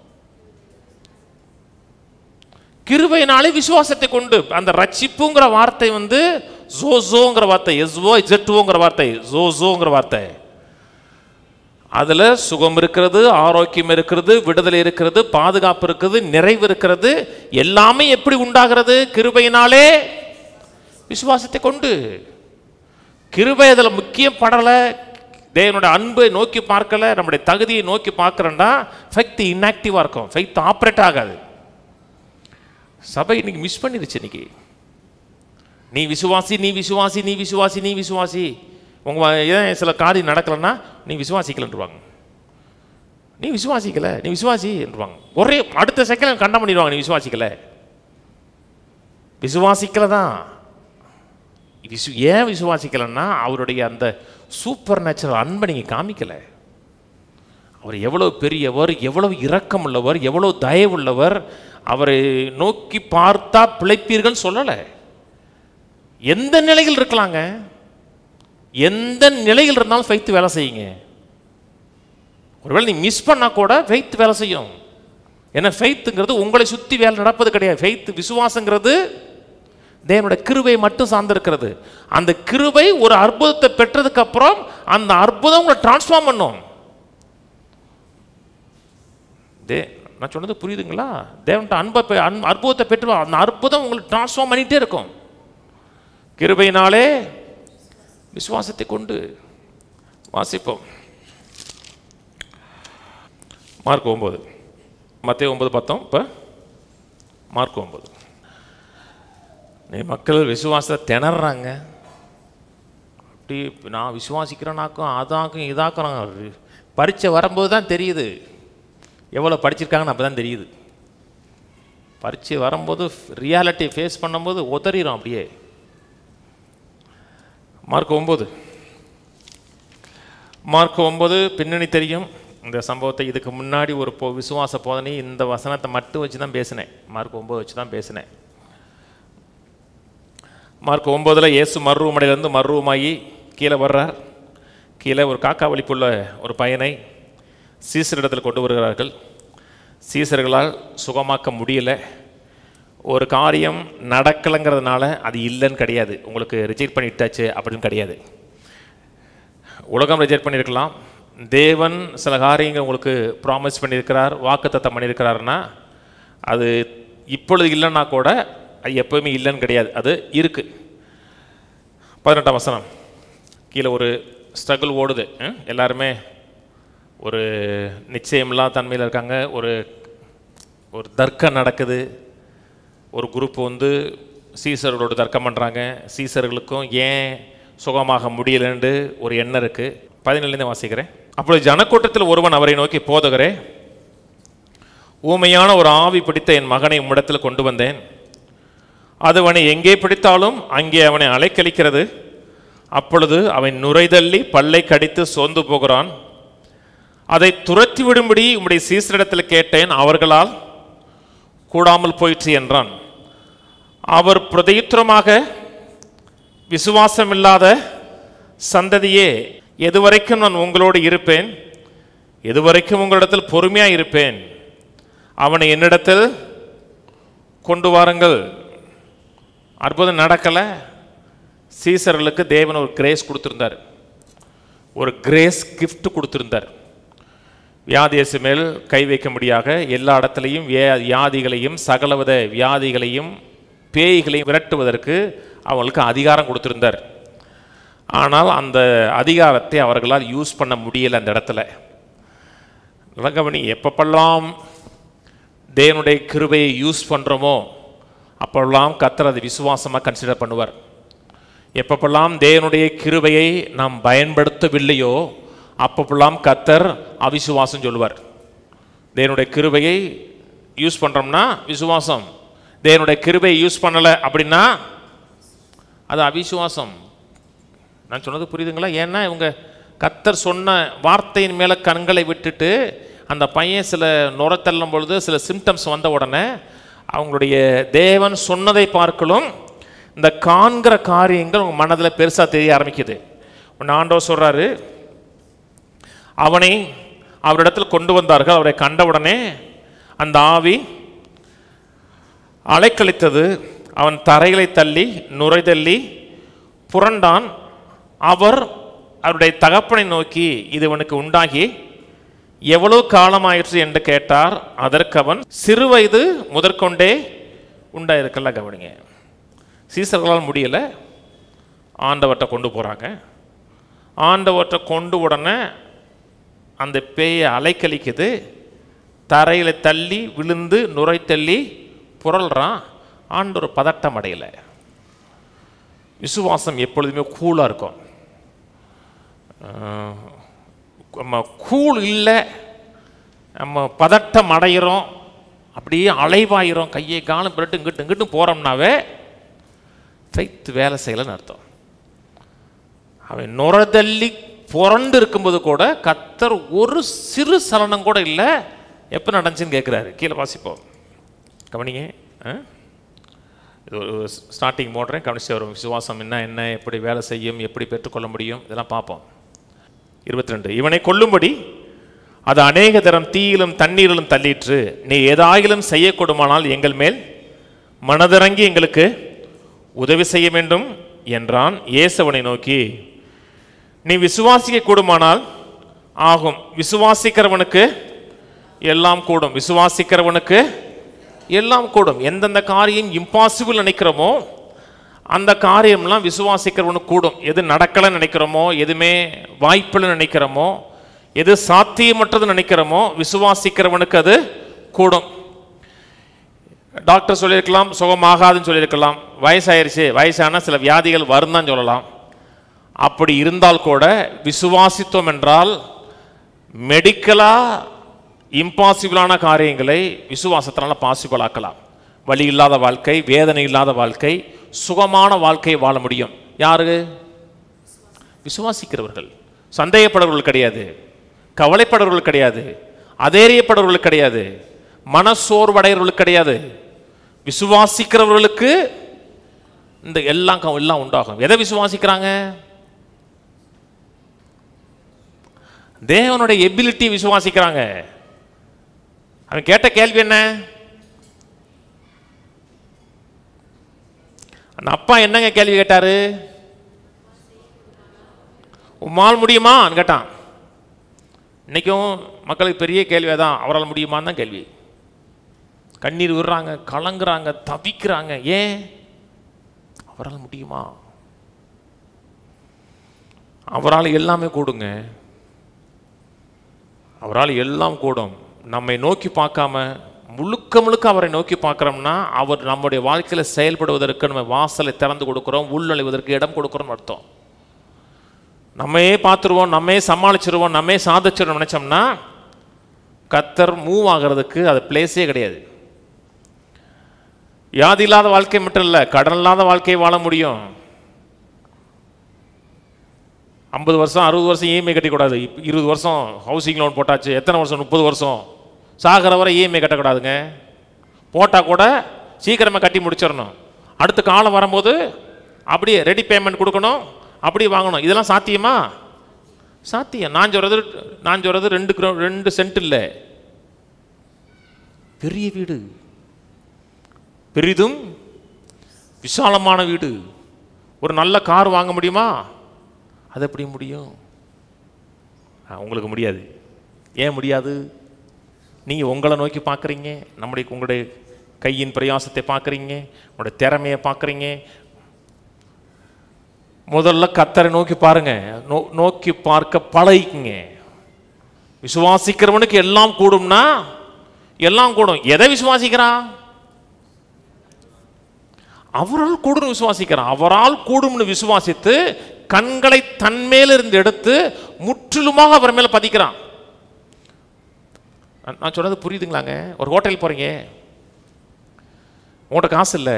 கிருபையினாலே விசுவாசத்தை கொண்டு அந்த ரட்சிப்புங்கிற வார்த்தை வந்து ஜோசோங்கிற வார்த்தை எஸ்ஓ இஜட்டுவோங்கிற வார்த்தை ஜோசோங்கிற வார்த்தை அதுல சுகம் இருக்கிறது ஆரோக்கியம் இருக்கிறது விடுதலை இருக்கிறது பாதுகாப்பு இருக்குது நிறைவு இருக்கிறது எல்லாமே எப்படி உண்டாகிறது கிருபையினாலே விசுவாசத்தை கொண்டு கிருபை அதில் முக்கியம் படலை தேவனுடைய அன்பை நோக்கி பார்க்கல நம்முடைய தகுதியை நோக்கி பார்க்கறேன்டா ஃபெக்த் இன்ஆக்டிவாக இருக்கும் ஃபெக்த் ஆப்ரேட் ஆகாது சபை இன்னைக்கு மிஸ் பண்ணிருச்சு இன்னைக்கு நீ விசுவாசி நீ விசுவாசி நீ விசுவாசி நீ விசுவாசி உங்க ஏன் சில காரியம் நடக்கலைன்னா நீ விசுவாசிக்கலன்றுவாங்க நீ விசுவாசிக்கல நீ விசுவாசி என்றுவாங்க ஒரே அடுத்த செகண்ட் கண்டம் பண்ணிடுவாங்க நீ விசுவாசிக்கல விசுவாசிக்கல தான் விசு ஏன் விசுவாசிக்கலைன்னா அவருடைய அந்த சூப்பர் நேச்சுரல் அன்பை நீங்கள் காமிக்கல அவர் எவ்வளவு பெரியவர் எவ்வளவு இரக்கம் உள்ளவர் எவ்வளவு தயவுள்ளவர் அவரை நோக்கி பார்த்தா பிழைப்பீர்கள் சொல்லலை எந்த நிலையில் இருக்கலாங்க எந்த நிலையில் இருந்தாலும் ஃபெய்த் வேலை செய்யுங்க ஒருவேளை நீ மிஸ் பண்ணா கூட ஃபெய்த் வேலை செய்யும் ஏன்னா ஃபெய்த்துங்கிறது உங்களை சுற்றி வேலை நடப்பது கிடையாது ஃபெய்த் விசுவாசங்கிறது தேவனுடைய கிருபை மட்டும் சார்ந்திருக்கிறது அந்த கிருபை ஒரு அற்புதத்தை பெற்றதுக்கு அப்புறம் அந்த அற்புதம் உங்களை டிரான்ஸ்ஃபார்ம் பண்ணும் தே நான் சொன்னது புரியுதுங்களா தேவன்ட்ட அன்பை பெ- அன் அற்புதத்தை பெற்று அந்த அற்புதம் உங்களுக்கு டிரான்ஸ்ஃபார்ம் பண்ணிகிட்டே இருக்கும் கிருபையினாலே விசுவாசத்தை கொண்டு வாசிப்போம் மார்க் ஒன்பது மத்திய ஒன்பது பார்த்தோம் இப்போ மார்க் ஒன்பது நீ மக்கள் விசுவாசத்தை திணறாங்க அப்படி நான் விசுவாசிக்கிறேனாக்கும் அதாக்கும் இதாக்கும் பரீட்சை வரும்போது தான் தெரியுது எவ்வளோ படிச்சிருக்காங்கன்னு அப்போ தான் தெரியுது பரீட்சை வரும்போது ரியாலிட்டி ஃபேஸ் பண்ணும்போது உதறிடும் அப்படியே மார்க் ஒம்பது மார்க் ஒம்பது பின்னணி தெரியும் இந்த சம்பவத்தை இதுக்கு முன்னாடி ஒரு போ விசுவாச போதனை இந்த வசனத்தை மட்டும் வச்சு தான் பேசினேன் மார்க் ஒம்பது வச்சு தான் பேசினேன் மார்க் ஒம்போதில் இயேசு மர்ரூமடையிலேருந்து மர்ரூமாகி கீழே வர்றார் கீழே ஒரு காக்கா வலிப்புள்ள ஒரு பையனை சீசரிடத்தில் கொண்டு வருகிறார்கள் சீசர்களால் சுகமாக்க முடியல ஒரு காரியம் நடக்கலைங்கிறதுனால அது இல்லைன்னு கிடையாது உங்களுக்கு ரிஜெக்ட் பண்ணிட்டாச்சு அப்படின்னு கிடையாது உலகம் ரிஜெக்ட் பண்ணியிருக்கலாம் தேவன் சில காரியங்கள் உங்களுக்கு ப்ராமிஸ் பண்ணியிருக்கிறார் வாக்குத்தத்தம் பண்ணியிருக்கிறாருன்னா அது இப்பொழுது இல்லைன்னா கூட அது எப்போவுமே இல்லைன்னு கிடையாது அது இருக்குது பதினெட்டாம் வசனம் கீழே ஒரு ஸ்ட்ரகிள் ஓடுது ம்? எல்லாருமே ஒரு நிச்சயமில்லா தன்மையில் இருக்காங்க ஒரு ஒரு தர்க்கம் நடக்குது ஒரு குரூப் வந்து சீசர்களோட தர்க்கம் பண்ணுறாங்க சீசர்களுக்கும் ஏன் சுகமாக முடியலன்னு ஒரு எண்ணம் இருக்குது பதினேழுலேருந்து வாசிக்கிறேன் அப்பொழுது ஜனக்கூட்டத்தில் ஒருவன் அவரை நோக்கி போதகரே ஊமையான ஒரு ஆவி பிடித்த என் மகனை உம்மிடத்தில் கொண்டு வந்தேன் அது அவனை எங்கே பிடித்தாலும் அங்கே அவனை அலைக்கழிக்கிறது அப்பொழுது அவன் நுரைதள்ளி பல்லை கடித்து சோர்ந்து போகிறான் அதை துரத்தி விடும்படி உம்முடைய சீசரிடத்தில் கேட்டேன் அவர்களால் கூடாமல் போயிற்று என்றான் அவர் பிரதியுத்தரமாக விசுவாசமில்லாத சந்ததியே எதுவரைக்கும் நான் உங்களோடு இருப்பேன் எதுவரைக்கும் உங்களிடத்தில் பொறுமையாக இருப்பேன் அவனை என்னிடத்தில் கொண்டு வாருங்கள் அற்புதம் நடக்கலை சீசர்களுக்கு தேவன் ஒரு கிரேஸ் கொடுத்துருந்தார் ஒரு கிரேஸ் gift கொடுத்துருந்தார் வியாதியசு மேல் கை வைக்க முடியாக எல்லா இடத்துலையும் வே- வியாதிகளையும் சகலவித வியாதிகளையும் பேய்களையும் விரட்டுவதற்கு அவங்களுக்கு அதிகாரம் கொடுத்திருந்தார் ஆனால் அந்த அதிகாரத்தை அவர்களால் யூஸ் பண்ண முடியல அந்த இடத்துல நல்லா கவனி எப்பப்பெல்லாம் தேவனுடைய கிருபையை யூஸ் பண்ணுறோமோ அப்பெல்லாம் கத்தர் அதை விசுவாசமாக கன்சிடர் பண்ணுவார் எப்பப்பெல்லாம் தேவனுடைய கிருபையை நாம் பயன்படுத்தவில்லையோ அப்பப்பெல்லாம் கத்தர் அவிசுவாசம் சொல்லுவார் தேவனுடைய கிருபையை யூஸ் பண்ணுறோம்னா விசுவாசம் தேவனுடைய கிருபையை யூஸ் பண்ணலை அப்படின்னா அது அவிசுவாசம் நான் சொன்னது புரியுதுங்களா ஏன்னா இவங்க கத்தர் சொன்ன வார்த்தையின் மேலே கண்களை விட்டுட்டு அந்த பையன் சில நுரத்தள்ளும் பொழுது சில சிம்டம்ஸ் வந்த உடனே அவங்களுடைய தேவன் சொன்னதை பார்க்கலும் இந்த காண்கிற காரியங்கள் உங்கள் மனதில் பெருசாக தெரிய ஆரம்பிக்குது ஒன்று ஆண்டவர் சொல்கிறாரு அவனை அவரிடத்தில் கொண்டு வந்தார்கள் அவரை கண்டவுடனே அந்த ஆவி அலைக்கழித்தது அவன் தரைகளை தள்ளி நுரைதள்ளி புரண்டான் அவர் அவருடைய தகப்பனை நோக்கி இது இவனுக்கு உண்டாகி எவ்வளவு காலமாயிற்று என்று கேட்டார் அதற்கு அவன் சிறுவயது முதற்கொண்டே உண்டாயிருக்கல கவனிங்க சீசர்களால் முடியல ஆண்டவர்கிட்ட கொண்டு போகிறாங்க ஆண்டவர்கிட்ட கொண்டு உடனே அந்த பேயை அலைக்கழிக்குது தரையில் தள்ளி விழுந்து நுரை தள்ளி புரள்றான் ஆண்டவர் பதட்டம் அடையலை விசுவாசம் எப்பொழுதுமே கூலாக இருக்கும் ஆஹ், நம்ம கூல் இல்லை நம்ம பதட்டம் அடைகிறோம் அப்படியே அலைவாயிரும் கையை காலம் பிறட்டு இங்கிட்டு இங்கிட்டு போகிறோம்னாவே ஃபைத் வேலை செய்யலைன்னு அர்த்தம் அவன் நுரதள்ளி புரண்டு இருக்கும்போது கூட கத்தர் ஒரு சிறு சலனம் கூட இல்லை எப்போ நடந்துச்சுன்னு கேட்குறாரு கீழே வாசிப்போம் கவனிங்க ஆ? இது ஒரு ஸ்டார்டிங் போடுறேன் கவனிச்சு வரும் விசுவாசம் என்ன என்ன எப்படி வேலை செய்யும் எப்படி பெற்றுக்கொள்ள முடியும் இதெல்லாம் பார்ப்போம் இருபத்தி ரெண்டு இவனை கொல்லும்படி அது அநேக தரம் தீயிலும் தண்ணீரிலும் தள்ளிற்று நீ ஏதாயிலும் செய்யக்கூடுமானால் எங்கள் மேல் மனதிறங்கி எங்களுக்கு உதவி செய்ய வேண்டும் என்றான் இயேசுவனை நோக்கி நீ விசுவாசிக்க கூடுமானால் ஆகும் விசுவாசிக்கிறவனுக்கு எல்லாம் கூடும் விசுவாசிக்கிறவனுக்கு எல்லாம் கூடும் எந்தெந்த காரியம் இம்பாசிபிள் நினைக்கிறோமோ அந்த காரியம்லாம் விசுவாசிக்கிறவனுக்கு கூடும் எது நடக்கலைன்னு நினைக்கிறோமோ எதுவுமே வாய்ப்பில் நினைக்கிறோமோ எது சாத்தியமற்றது நினைக்கிறோமோ விசுவாசிக்கிறவனுக்கு அது கூடும் டாக்டர் சொல்லியிருக்கலாம் சுகமாகாதுன்னு சொல்லியிருக்கலாம் வயசாயிருச்சு வயசான சில வியாதிகள் வரும் தான் சொல்லலாம் அப்படி இருந்தால் கூட விசுவாசித்தோம் என்றால் மெடிக்கலா இம்பாசிபிளான காரியங்களை விசுவாசத்தினால பாசிபிள் ஆக்கலாம் வலி இல்லாத வாழ்க்கை வேதனை இல்லாத வாழ்க்கை சுகமான வாழ்க்கையை வாழ முடியும் யாரு விசுவாசிக்கிறவர்கள் சந்தேகப்படுறவர்கள் கிடையாது கவலைப்படுறவர்கள் கிடையாது அதேரியப்படுறவர்கள் கிடையாது மனசோர்வடைகிறவர்கள் கிடையாது விசுவாசிக்கிறவர்களுக்கு இந்த எல்லாம் க- எல்லாம் உண்டாகும் எதை விசுவாசிக்கிறாங்க தேவனுடைய எபிலிட்டி விசுவாசிக்கிறாங்க அவன் கேட்ட கேள்வி என்ன அந்த அப்பா என்னங்க கேள்வி கேட்டாரு உம்மால் முடியுமான்னு கேட்டான் இன்னைக்கும் மக்களுக்கு பெரிய கேள்வி தான் அவரால் முடியுமான்னு தான் கேள்வி கண்ணீர் விடுறாங்க கலங்குறாங்க தவிக்கிறாங்க ஏன் அவரால் முடியுமா அவரால் எல்லாமே கூடுங்க அவரால் எல்லாம் கூடும் நம்மை நோக்கி பார்க்காம முழுக்க முழுக்க அவரை நோக்கி பார்க்குறோம்னா அவர் நம்முடைய வாழ்க்கையில் செயல்படுவதற்கு நம்ம வாசலை திறந்து கொடுக்குறோம் உள்நுழைவதற்கு இடம் கொடுக்குறோம் அர்த்தம் நம்மையே பார்த்துருவோம் நம்மே சமாளிச்சிருவோம் நம்மே சாதிச்சிருவோம் நினச்சோம்னா கத்தர் மூவ் ஆகிறதுக்கு அது பிளேஸே கிடையாது வியாதி இல்லாத வாழ்க்கை மட்டும் இல்லை கடன் இல்லாத வாழ்க்கையை வாழ முடியும் ஐம்பது வருஷம் அறுபது வருஷம் இஎம்ஐ கட்டக்கூடாது இப்ப இருபது வருஷம் ஹவுசிங் லோன் போட்டாச்சு எத்தனை வருஷம் முப்பது வருஷம் சாகிற வரை இஎம்ஐ கட்டக்கூடாதுங்க போட்டால் கூட சீக்கிரமாக கட்டி முடிச்சிடணும் அடுத்த காலம் வரும்போது அப்படியே ரெடி பேமெண்ட் கொடுக்கணும் அப்படியே வாங்கணும் இதெல்லாம் சாத்தியமா சாத்தியம் நான் சொல்கிறது நான் சொல்கிறது ரெண்டு கிரோ ரெண்டு சென்ட் இல்லை பெரிய வீடு பெரிதும் விசாலமான வீடு ஒரு நல்ல கார் வாங்க முடியுமா அது எப்படி முடியும் ஆ, உங்களுக்கு முடியாது ஏன் முடியாது நீங்கள் உங்களை நோக்கி பார்க்குறீங்க நம்முடைய உங்களுடைய கையின் பிரயாசத்தை பார்க்குறீங்க உங்களுடைய திறமையை பார்க்குறீங்க முதல்ல கத்தரை நோக்கி பாருங்க நோ நோக்கி பார்க்க பழகிக்குங்க விசுவாசிக்கிறவனுக்கு எல்லாம் கூடும்னா எல்லாம் கூடும் எதை விசுவாசிக்கிறான் அவரால் கூடும் விசுவாசிக்கிறான் அவரால் கூடும்னு விசுவாசித்து கண்களை தன்மேலிருந்து எடுத்து முற்றிலுமாக அவர் மேல பதிக்கிறான் நான் நான் சொன்னது புரியுதுங்களாங்க ஒரு ஹோட்டல் போறீங்க உங்கள்கிட்ட காசு இல்லை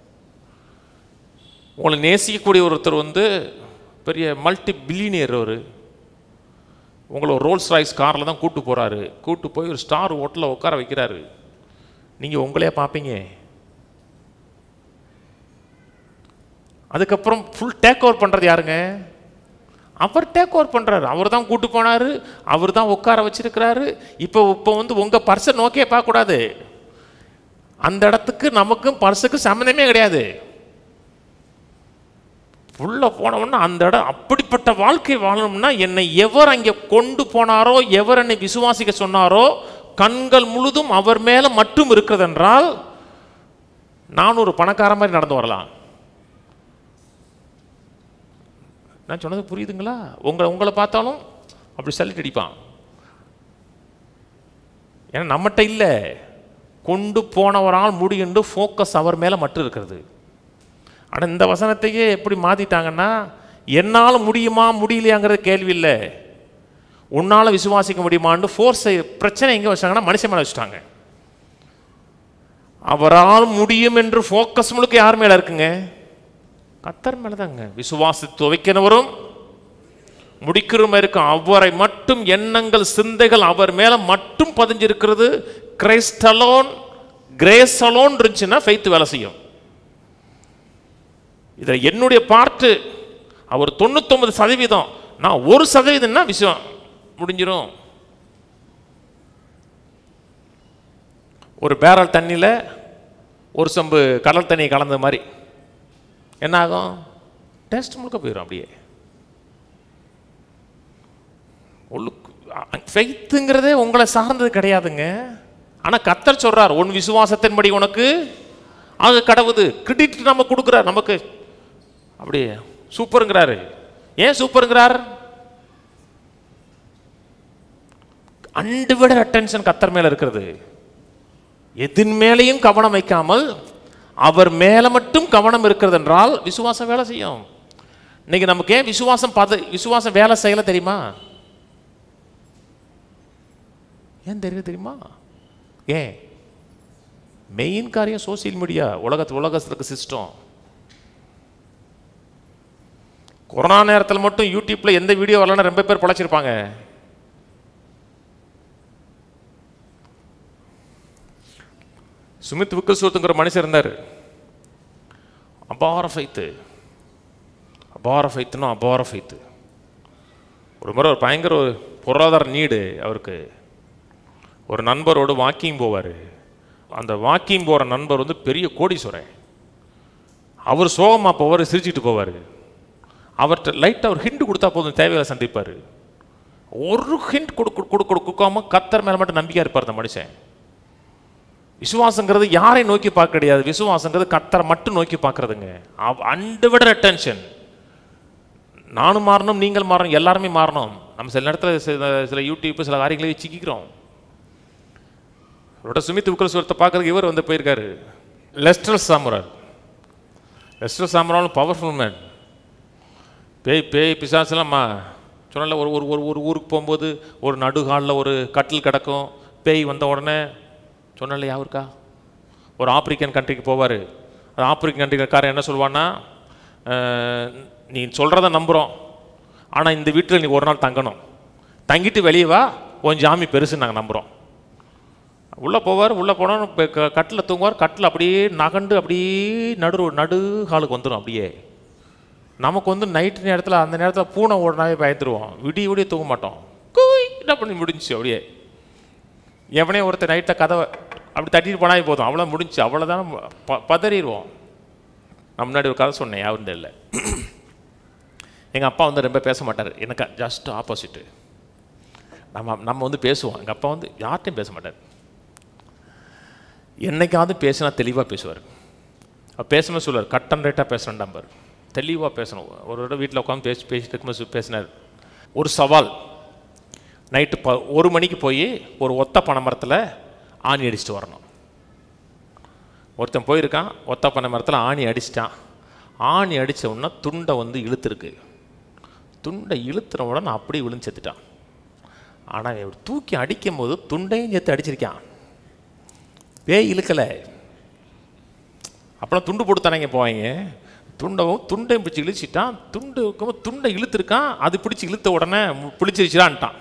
உங்களை நேசிக்கக்கூடிய ஒருத்தர் வந்து பெரிய மல்டி பில்லியனியர் அவர் உங்களை ஒரு ரோல்ஸ் ராய்ஸ் காரில் தான் கூட்டு போகிறாரு கூட்டு போய் ஒரு ஸ்டார் ஹோட்டலில் உட்கார வைக்கிறாரு நீங்கள் உங்களே பார்ப்பீங்க அதுக்கப்புறம் ஃபுல் டேக் ஓவர் பண்ணுறது யாருங்க அவர் டேக் ஓவர் பண்ணுறாரு அவர் தான் கூட்டு போனார் அவர் தான் உட்கார வச்சிருக்கிறாரு இப்போ இப்போ வந்து உங்கள் பர்ஸை நோக்கியே பார்க்கக்கூடாது அந்த இடத்துக்கு நமக்கும் பர்ஸுக்கு சம்மந்தமே கிடையாது உள்ள போனவொன்னா அந்த இடம் அப்படிப்பட்ட வாழ்க்கை வாழணும்னா என்னை எவர் அங்கே கொண்டு போனாரோ எவர் என்னை விசுவாசிக்க சொன்னாரோ கண்கள் முழுதும் அவர் மேலே மட்டும் இருக்கிறதென்றால் நான் ஒரு பணக்கார மாதிரி நடந்து வரலாம் நான் சொன்னது புரியுதுங்களா உங்களை உங்களை பார்த்தாலும் அப்படி சல்லிட்டு அடிப்பான் ஏன்னா நம்மகிட்ட இல்லை கொண்டு போனவரால் முடியுண்டு ஃபோக்கஸ் அவர் மேலே மட்டும் இருக்கிறது ஆனால் இந்த வசனத்தையே எப்படி மாற்றிட்டாங்கன்னா என்னால் முடியுமா முடியலையாங்கிறது கேள்வி இல்லை உன்னால் விசுவாசிக்க முடியுமான்னு ஃபோர்ஸை பிரச்சனை எங்கே வச்சாங்கன்னா மனுஷன் மேலே வச்சுட்டாங்க அவரால் முடியும் என்று ஃபோக்கஸ் முழுக்க யார் மேலே இருக்குங்க கத்தர் மேலே தாங்க விசுவாசி துவைக்கிறவரும் முடிக்கிறவரும் இருக்கும் அவரை மட்டும் எண்ணங்கள் சிந்தைகள் அவர் மேலே மட்டும் பதிஞ்சிருக்கிறது கிரைஸ்ட் அலோன் கிரேஸ் அலோன் இருந்துச்சுன்னா ஃபெய்த் வேலை செய்யும் இதில் என்னுடைய பார்ட்டு அவர் தொண்ணூத்தொன்பது சதவீதம் நான் ஒரு சதவீதம்னா விஷயம் முடிஞ்சிரும் ஒரு பேரல் தண்ணியில் ஒரு சொம்பு கடல் தண்ணி கலந்த மாதிரி என்ன ஆகும் டேஸ்ட் முழுக்க போயிடும் அப்படியே உள்ளுக்கு ஃபெய்த்துங்கிறதே உங்களை சார்ந்தது கிடையாதுங்க ஆனால் கத்தர் சொல்றார் உன் விசுவாசத்தின்படி உனக்கு அது கடவுது கிரெடிட் நம்ம கொடுக்குறார் நமக்கு அப்படியே சூப்பருங்கிறாரு ஏன் சூப்பருங்கிறார் அண்டுவிட அட்டென்ஷன் கத்தர் மேல இருக்கிறது எதின் மேலேயும் கவனம் வைக்காமல் அவர் மேல மட்டும் கவனம் இருக்கிறது என்றால் விசுவாசம் வேலை செய்யும் இன்னைக்கு நமக்கு ஏன் விசுவாசம் பத விசுவாசம் வேலை செய்யல தெரியுமா ஏன் தெரியும் தெரியுமா ஏன் மெயின் காரியம் சோசியல் மீடியா உலகத்து உலகத்துக்கு சிஸ்டம் கொரோனா நேரத்தில் மட்டும் யூடியூப்ல எந்த வீடியோ வரலன்னு ரொம்ப பேர் பழச்சிருப்பாங்க சுமித் விக்கல்சூத்துங்கிற மனுஷன் இருந்தார் அபார ஃபைத்து அபார ஃபைத்துனா அபார ஃபைத்து ஒரு முறை ஒரு பயங்கர ஒரு பொருளாதார நீடு அவருக்கு ஒரு நண்பரோடு வாக்கிங் போவார் அந்த வாக்கிங் போகிற நண்பர் வந்து பெரிய கோடீஸ்வரன் அவர் சோகமாக போவார் சிரிச்சிட்டு போவார் அவர்கிட்ட லைட்டாக ஒரு ஹிண்ட் கொடுத்தா போதும் தேவையில்லை சந்திப்பார் ஒரு ஹிண்ட் கொடு கொடு கொடு கொடு கொடுக்காம கத்தர் மேலே மட்டும் நம்பிக்கையாக இருப்பார் அந்த மனுஷன் விசுவாசங்கிறது யாரை நோக்கி பார்க்க கிடையாது விசுவாசங்கிறது கத்தரை மட்டும் நோக்கி பார்க்கறதுங்க அண்டவிட அட்டென்ஷன் நானும் மாறணும் நீங்கள் மாறணும் எல்லாருமே மாறணும் நம்ம சில நேரத்தில் சில சில யூடியூப் சில காரியங்களை சிக்கிக்கிறோம் அவரோட சுமித் உக்கரசுவரத்தை பார்க்கறதுக்கு இவர் வந்து போயிருக்காரு லெஸ்டர் சாமுரார் லெஸ்டர் சாமுராலும் பவர்ஃபுல் மேன் பேய் பேய் பிசாசுலாம் மா சொன்னல ஒரு ஒரு ஒரு ஒரு ஊருக்கு போகும்போது ஒரு நடுகாலில் ஒரு கட்டில் கிடக்கும் பேய் வந்த உடனே சொன்னல யாருக்கா ஒரு ஆப்பிரிக்கன் கண்ட்ரிக்கு போவார் அது ஆப்பிரிக்கன் கண்ட்ரிக்காரன் என்ன சொல்லுவான்னா அஹ், நீ சொல்கிறத நம்புகிறோம் ஆனால் இந்த வீட்டில் நீ ஒரு நாள் தங்கணும் தங்கிட்டு வெளியே வா உன் ஜாமி பெருசுன்னு நாங்கள் நம்புகிறோம் உள்ளே போவார் உள்ளே போனோம் கட்டில் தூங்குவார் கட்டில் அப்படியே நகண்டு அப்படியே நடு நடு ஹாலுக்கு வந்துடும் அப்படியே நமக்கு வந்து நைட்டு நேரத்தில் அந்த நேரத்தில் பூனை ஓடினாவே பயந்துருவோம் விடிய விடிய தூங்க மாட்டோம் கூய் என்ன பண்ணி முடிஞ்சுச்சு அப்படியே எவனே ஒருத்தர் நைட்டில் கதவை அப்படி தட்டிட்டு போனாவே போதும் அவ்வளோ முடிஞ்சு அவ்வளோதான் ப பதறிடுவோம் நான் முன்னாடி ஒரு கதை சொன்னேன் யாருன்னு இல்லை எங்கள் அப்பா வந்து ரொம்ப பேச மாட்டார் எனக்கு ஜஸ்ட் ஆப்போசிட்டு நம்ம நம்ம வந்து பேசுவோம் எங்கள் அப்பா வந்து யார்கிட்டையும் பேச மாட்டார் என்னைக்காவது பேசினா தெளிவாக பேசுவார் அவர் பேசும்போது சொல்லுவார் கட் அண்ட் ரைட்டாக பேசுகிறேன் நம்பர் தெளிவாக பேசணும் ஒரு தடவை வீட்டில் உட்காந்து பேசி பேசிட்டு இருக்கும்போது சொ- பேசினார் ஒரு சவால் நைட்டு ப ஒரு மணிக்கு போய் ஒரு ஒத்த பனை மரத்தில் ஆணி அடிச்சுட்டு வரணும் ஒருத்தன் போயிருக்கான் ஒத்த பனை மரத்தில் ஆணி அடிச்சிட்டான் ஆணி அடித்த உடனே துண்டை வந்து இழுத்துருக்கு துண்டை இழுத்துற உடனே அப்படியே விழுந்து செத்துட்டான் ஆனால் இவர் தூக்கி அடிக்கும்போது துண்டையும் சேர்த்து அடிச்சிருக்கான் பேய் இழுக்கலை அப்போலாம் துண்டு போட்டு தானேங்க போவாங்க துண்டவும் துண்டையும் பிடிச்சி இழுச்சிட்டான் துண்டு வைக்கும்போது துண்டை இழுத்துருக்கான் அது பிடிச்சி இழுத்த உடனே மு- பிடிச்சிருச்சுடான்ட்டான்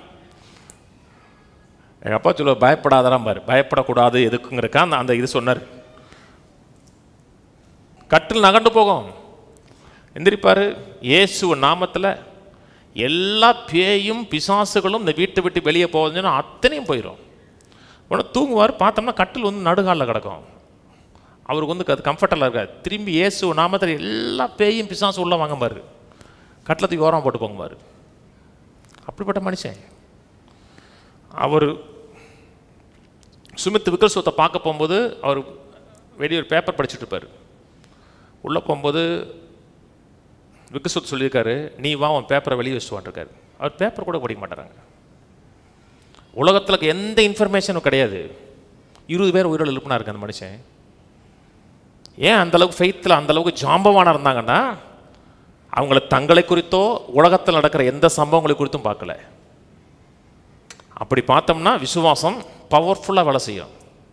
எங்கள் அப்பா சொல்லுவார் பயப்படாதலாம் பாரு பயப்படக்கூடாது எதுக்குங்கிறக்கா அந்த அந்த இது சொன்னார் கட்டில் நகண்டு போகும் எந்திரிப்பாரு இயேசு நாமத்தில் எல்லா பேயும் பிசாசுகளும் இந்த வீட்டை விட்டு வெளியே போகுதுன்னா அத்தனையும் போயிடும் உடனே தூங்குவார் பார்த்தோம்னா கட்டில் வந்து நடுகாலில் கிடக்கும் அவருக்கு வந்து அது கம்ஃபர்டபுளாக இருக்காது திரும்பி இயேசு நாமத்தில் எல்லா பேயும் பிசாசு உள்ள வாங்க பாரு கட்டிலத்துக்கு ஓரம் போட்டு போங்க பாரு அப்படிப்பட்ட மனுஷன் அவர் சுமித் விக்ரஸ்வத்தை பார்க்க போகும்போது அவர் வெளியே ஒரு பேப்பர் படிச்சுட்டு இருப்பார் உள்ளே போகும்போது விக்ரஸ்வத் சொல்லியிருக்காரு நீ வா உன் பேப்பரை வெளியே வச்சுட்டு இருக்காரு அவர் பேப்பர் கூட படிக்க மாட்டாராங்க உலகத்தில் எந்த இன்ஃபர்மேஷனும் கிடையாது இருபது பேர் உயிரோடு எழுப்பினா இருக்கு அந்த மனுஷன் ஏன் அந்த அளவுக்கு ஃபெய்த்தில் அந்த அளவுக்கு ஜாம்பவானா இருந்தாங்கன்னா அவங்கள தங்களை குறித்தோ உலகத்தில் நடக்கிற எந்த சம்பவங்களை குறித்தும் பார்க்கல அப்படி பார்த்தோம்னா விசுவாசம் பவர்ஃபுல்லாக வேலை செய்யும்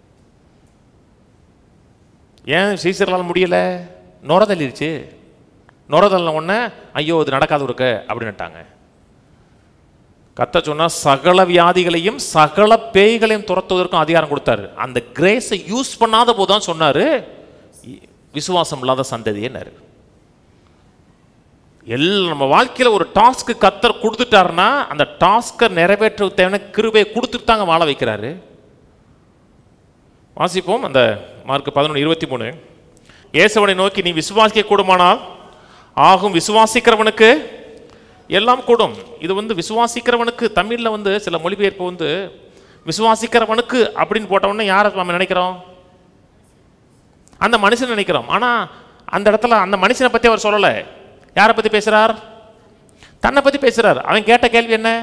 ஏன் சீசர்களால் முடியல நுர தள்ளிருச்சு நுர தள்ளின உடனே ஐயோ இது நடக்காது இருக்க அப்படின்னுட்டாங்க கத்த சொன்னா சகல வியாதிகளையும் சகல பேய்களையும் துரத்துவதற்கும் அதிகாரம் கொடுத்தாரு அந்த கிரேஸை யூஸ் பண்ணாத போது தான் சொன்னாரு இ- விசுவாசம் இல்லாத சந்ததியேனாரு எல்லாம் நம்ம வாழ்க்கையில் ஒரு டாஸ்க்கு கத்தர் கொடுத்துட்டாருன்னா அந்த டாஸ்க்கை நிறைவேற்ற தேவையான கிருபையை கொடுத்துட்டு தாங்க வாழ வைக்கிறாரு வாசிப்போம் அந்த மார்க் பதினொன்று இருபத்தி மூணு இயேசுவனை நோக்கி நீ விசுவாசிக்க கூடுமானால் ஆகும் விசுவாசிக்கிறவனுக்கு எல்லாம் கூடும் இது வந்து விசுவாசிக்கிறவனுக்கு தமிழில் வந்து சில மொழிபெயர்ப்பு வந்து விசுவாசிக்கிறவனுக்கு அப்படின்னு போட்ட உடனே யாரை நம்ம நினைக்கிறோம் அந்த மனுஷன் நினைக்கிறோம் ஆனால் அந்த இடத்துல அந்த மனுஷனை பற்றி அவர் சொல்லலை யாரை பற்றி பேசுகிறார் தன்னை பற்றி பேசுகிறார் அவன் கேட்ட கேள்வி என்ன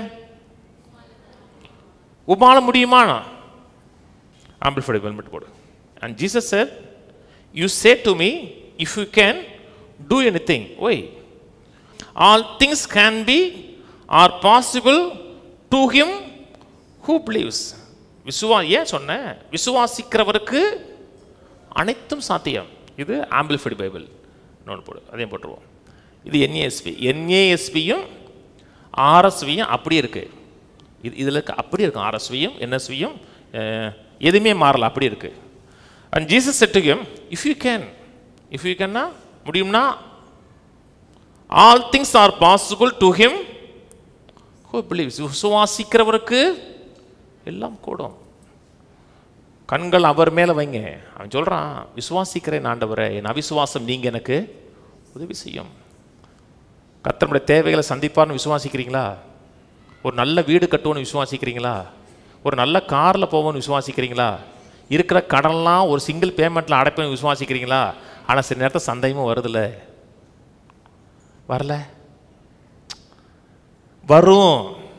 உமால முடியுமா ஆம்பிளிஃபைடு ஹெல்மெட் போடு and Jesus sir you say to me if you can do anything why all things can be are possible to him who believes விசுவா ஏன் சொன்னேன் விசுவாசிக்கிறவருக்கு அனைத்தும் சாத்தியம் இது ஆம்பிளிஃபைடு பைபிள் இன்னொன்று போடு அதையும் போட்டுருவோம் இது என்ஏஎஸ்பி என்ஏஎஸ்பியும் ஆர்எஸ்வியும் அப்படியே இருக்கு இது இதில் இருக்க அப்படியே இருக்கும் ஆர்எஸ்வியும் என்எஸ்வியும் எதுவுமே மாறல அப்படி இருக்கு அண்ட் ஜீசஸ் செட்டுக்கும் if you can if you கேன்னா முடியும்னா all things are possible to him who believes விசுவாசிக்கிறவருக்கு எல்லாம் கூடும் கண்கள் அவர் மேலே வைங்க அவன் சொல்கிறான் விசுவாசிக்கிறேன் ஆண்டவரே என் அவிசுவாசம் நீங்கள் எனக்கு உதவி செய்யும் கர்த்தருடைய தேவைகளை சந்திப்பார்னு விசுவாசிக்கிறீங்களா ஒரு நல்ல வீடு கட்டுவோன்னு விசுவாசிக்கிறீங்களா ஒரு நல்ல காரில் போவோன்னு விசுவாசிக்கிறீங்களா இருக்கிற கடன்லாம் ஒரு சிங்கிள் பேமெண்ட்டில் அடைப்பேன்னு விசுவாசிக்கிறீங்களா ஆனால் சில நேரத்தில் சந்தேகமும் வருதுல்ல வரல வரும்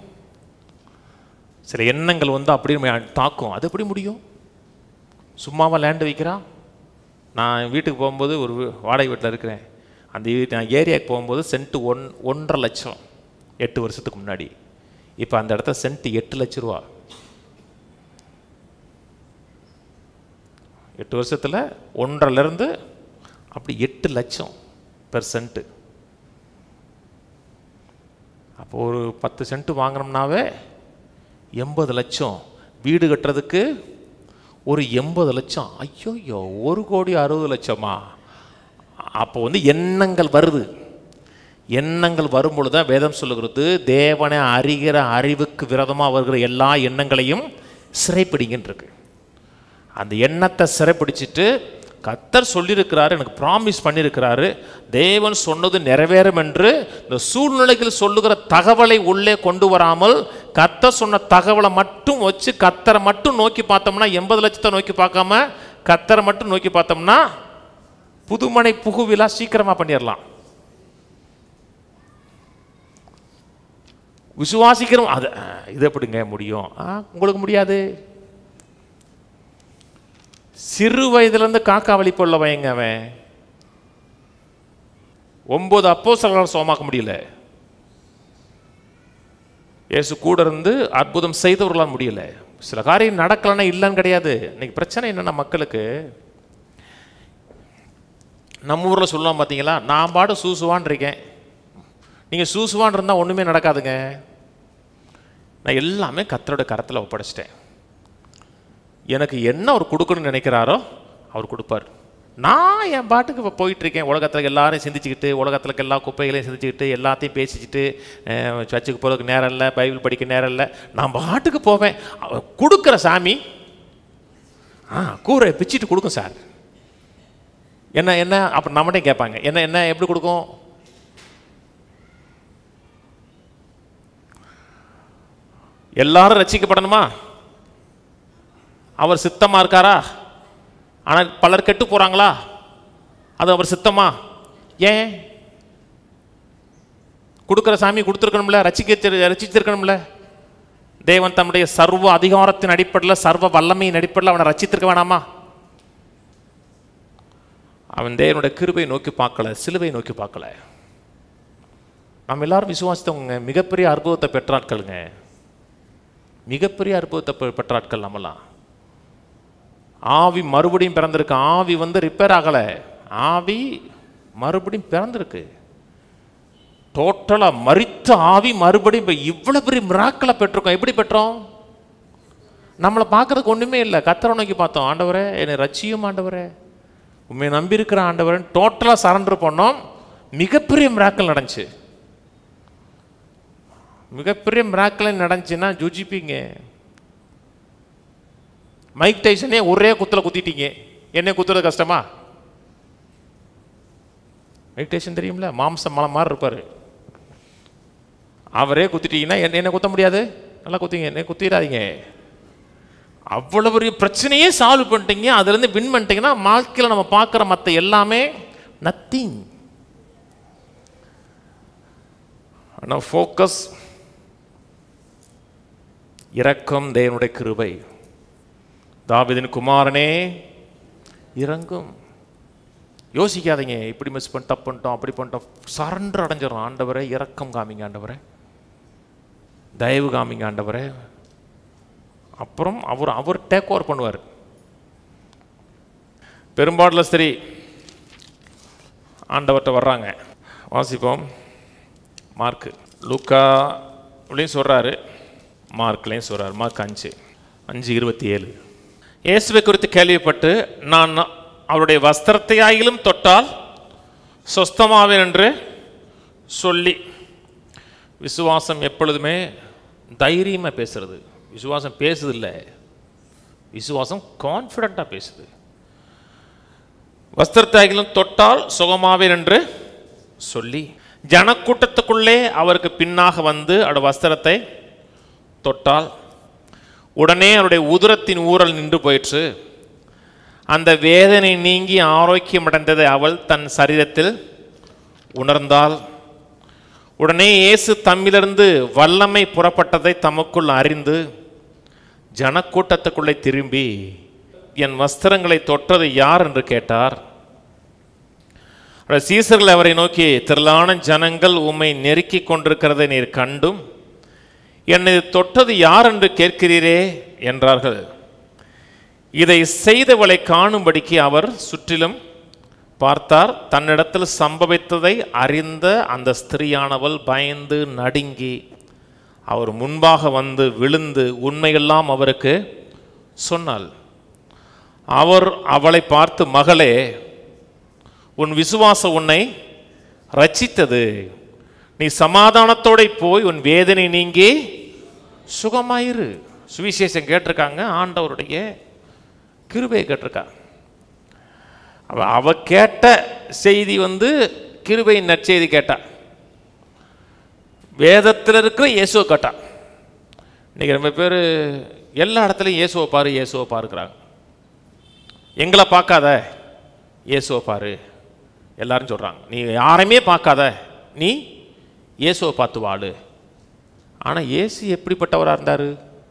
சில எண்ணங்கள் வந்து அப்படியே நம்மை தாக்கும் அது எப்படி முடியும் சும்மாவா லேண்டு வைக்கிறான் நான் வீட்டுக்கு போகும்போது ஒரு வீ- வாடகை வீட்டில் இருக்கிறேன் அந்த வீட்டு நான் ஏரியாவுக்கு போகும்போது சென்ட் ஒன் ஒன்றரை லட்சம் எட்டு வருஷத்துக்கு முன்னாடி இப்போ அந்த இடத்த சென்ட் எட்டு லட்ச ரூபா எட்டு வருஷத்தில் ஒன்றரைலேருந்து அப்படி எட்டு லட்சம் பெர் சென்ட்டு அப்போ ஒரு பத்து சென்ட் வாங்கினோம்னாவே எண்பது லட்சம் வீடு கட்டுறதுக்கு ஒரு எண்பது லட்சம் ஐயோயோ ஒரு கோடி அறுபது லட்சமா அப்போ வந்து எண்ணங்கள் வருது எண்ணங்கள் வரும் பொழுது தான் வேதம் சொல்லுகிறது தேவனை அறிகிற அறிவுக்கு விரதமாக வருகிற எல்லா எண்ணங்களையும் சிறைப்பிடிங்கன்னு இருக்கு அந்த எண்ணத்தை சிறைப்பிடிச்சிட்டு கத்தர் சொல்லியிருக்கிறாரு எனக்கு ப்ராமிஸ் பண்ணியிருக்கிறாரு தேவன் சொன்னது நிறைவேறும் என்று இந்த சூழ்நிலைகள் சொல்லுகிற தகவலை உள்ளே கொண்டு வராமல் கத்தர் சொன்ன தகவலை மட்டும் வச்சு கத்தரை மட்டும் நோக்கி பார்த்தோம்னா எண்பது லட்சத்தை நோக்கி பார்க்காம கத்தரை மட்டும் நோக்கி பார்த்தோம்னா புதுமனை புகுவிழா சீக்கிரமா பண்ணிடலாம் விசுவாசிக்கிறோம் அது அஹ், இது எப்படிங்க முடியும் ஆ, உங்களுக்கு முடியாது சிறு வயதிலிருந்து காக்கா வழி போல வைங்க அவன் ஒன்பது அப்போ சோமாக்க முடியல இயேசு கூட இருந்து அற்புதம் செய்தவர்களால் முடியல சில காரியம் நடக்கலைன்னா இல்லைன்னு கிடையாது இன்னைக்கு பிரச்சனை என்னன்னா மக்களுக்கு நம்ம ஊரில் சொல்லலாம் பார்த்தீங்களா நான் பாடு சூசுவான் இருக்கேன் நீங்கள் சூசுவான் இருந்தால் ஒன்றுமே நடக்காதுங்க நான் எல்லாமே கத்தரோட கரத்தில் ஒப்படைச்சிட்டேன் எனக்கு என்ன அவர் கொடுக்கணும்னு நினைக்கிறாரோ அவர் கொடுப்பார் நான் என் பாட்டுக்கு இப்போ போயிட்டுருக்கேன் உலகத்தில் எல்லாரையும் சிந்திச்சுக்கிட்டு உலகத்தில் எல்லா குப்பைகளையும் சிந்திச்சுக்கிட்டு எல்லாத்தையும் பேசிக்கிட்டு அஹ், சர்ச்சுக்கு போகிறதுக்கு நேரம் இல்லை பைபிள் படிக்க நேரம் இல்லை நான் பாட்டுக்கு போவேன் அவர் கொடுக்குற சாமி ஆ கூரை பிச்சுட்டு கொடுக்கும் சார் என்ன என்ன அப்போ நம்மகிட்டே கேட்பாங்க என்ன என்ன எப்படி கொடுக்கும் எல்லாரும் ரட்சிக்கப்படணுமா அவர் சித்தமா இருக்காரா ஆனால் பலர் கெட்டு போறாங்களா அது அவர் சித்தமா ஏன் கொடுக்குற சாமி கொடுத்துருக்கணும்ல ரசிக்க ரசிச்சிருக்கணும்ல தேவன் தம்முடைய சர்வ அதிகாரத்தின் அடிப்படையில் சர்வ வல்லமையின் அடிப்படையில் அவனை ரச்சித்திருக்க வேணாமா அவன் தேவனுடைய கிருபை நோக்கி பார்க்கல சிலுவை நோக்கி பார்க்கல நம்ம எல்லாரும் விசுவாசித்தவங்க மிகப்பெரிய அற்புதத்தை பெற்ற ஆட்களுங்க மிகப்பெரிய அற்புதத்தை பெ- பெற்ற ஆட்கள் நம்மலாம் ஆவி மறுபடியும் பிறந்திருக்கு ஆவி வந்து ரிப்பேர் ஆகலை ஆவி மறுபடியும் பிறந்திருக்கு டோட்டலாக மரித்த ஆவி மறுபடியும் இப்போ இவ்வளோ பெரிய மிராக்களை பெற்றிருக்கோம் எப்படி பெற்றோம் நம்மளை பார்க்கறதுக்கு ஒன்றுமே இல்லை கத்தரை நோக்கி பார்த்தோம் ஆண்டவரே என்னை ரட்சியும் ஆண்டவரே உண்மையை நம்பியிருக்கிற ஆண்டவரன் டோட்டலாக சரண்டர் பண்ணோம் மிகப்பெரிய மிராக்கள் நடந்துச்சு மிகப்பெரிய மிராக்கள் நடந்துச்சுன்னா ஜுஜிப்பீங்க மைக் டைசனே ஒரே குத்துல குத்திட்டீங்க என்ன குத்துறது கஷ்டமா மைக் டைசன் தெரியும்ல மாம்சம் மலை மாதிரி இருப்பாரு அவரே குத்திட்டீங்கன்னா என்ன என்ன குத்த முடியாது நல்லா குத்திங்க என்ன குத்திடாதீங்க அவ்வளவு பெரிய பிரச்சனையே சால்வ் பண்ணிட்டீங்க அதுலேருந்து வின் பண்ணிட்டீங்கன்னா வாழ்க்கையில் நம்ம பார்க்குற மற்ற எல்லாமே நத்திங் ஆனால் ஃபோக்கஸ் இரக்கம் தேவனுடைய கிருபை தாவீதின் குமாரனே இறங்கும் யோசிக்காதீங்க இப்படி மிஸ் பண்ண தப்பு பண்ணிட்டோம் அப்படி பண்ணிட்டோம் சரண்டர் அடைஞ்சிடும் ஆண்டவரே இரக்கம் காமிங்க ஆண்டவரே தயவு காமிங்க ஆண்டவரே அப்புறம் அவர் அவர் டேக் ஓவர் பண்ணுவார் பெரும்பாடுல சரி ஆண்டவர்கிட்ட வர்றாங்க வாசிப்போம் மார்க்கு லூக்காலையும் சொல்கிறாரு மார்க்லையும் சொல்கிறார் மார்க் அஞ்சு அஞ்சு இருபத்தி ஏழு இயேசுவை குறித்து கேள்விப்பட்டு நான் அவருடைய வஸ்திரத்தை ஆகிலும் தொட்டால் சொஸ்தமாவேன் என்று சொல்லி விசுவாசம் எப்பொழுதுமே தைரியமாக பேசுறது விசுவாசம் பேசுது இல்லை விசுவாசம் கான்ஃபிடண்ட்டாக பேசுது வஸ்திரத்தை ஆகிலும் தொட்டால் சுகமாவேன் என்று சொல்லி ஜனக்கூட்டத்துக்குள்ளே அவருக்கு பின்னாக வந்து அவருடைய வஸ்திரத்தை தொட்டால் உடனே அவருடைய உதரத்தின் ஊரல் நின்று போயிற்று அந்த வேதனை நீங்கி ஆரோக்கியமடைந்ததை அவள் தன் சரீரத்தில் உணர்ந்தாள் உடனே இயேசு தம்மிலிருந்து வல்லமை புறப்பட்டதை தமக்குள் அறிந்து ஜனக்கூட்டத்துக்குள்ளே திரும்பி என் வஸ்திரங்களை தொட்டது யார் என்று கேட்டார் அவர் சீசர்கள் அவரை நோக்கி திரளான ஜனங்கள் உம்மை நெருக்கிக் கொண்டிருக்கிறதை நீர் கண்டும் என்னை தொட்டது யார் என்று கேட்கிறீரே என்றார்கள் இதை செய்தவளை காணும்படிக்கு அவர் சுற்றிலும் பார்த்தார் தன்னிடத்தில் சம்பவித்ததை அறிந்த அந்த ஸ்திரீயானவள் பயந்து நடுங்கி அவர் முன்பாக வந்து விழுந்து உண்மையெல்லாம் அவருக்கு சொன்னாள் அவர் அவளை பார்த்து மகளே உன் விசுவாசம் உன்னை ரட்சித்தது நீ சமாதானத்தோட போய் உன் வேதனை நீங்கி சுகமாயிரு சுவிசேஷம் கேட்டிருக்காங்க ஆண்டவருடைய கிருபையை கேட்டிருக்கா அவ அவ கேட்ட செய்தி வந்து கிருபையின் நற்செய்தி கேட்டா வேதத்தில் இருக்கிற இயேசுவை கேட்டா இன்னைக்கு ரொம்ப பேர் எல்லா இடத்துலையும் இயேசுவை பாரு இயேசுவை பாருக்கிறாங்க எங்களை பார்க்காத இயேசுவை பாரு எல்லாரும் சொல்கிறாங்க நீ யாரையுமே பார்க்காத நீ இயேசுவை பார்த்து வாழு ஆனால் இயேசு எப்படிப்பட்டவராக இருந்தார்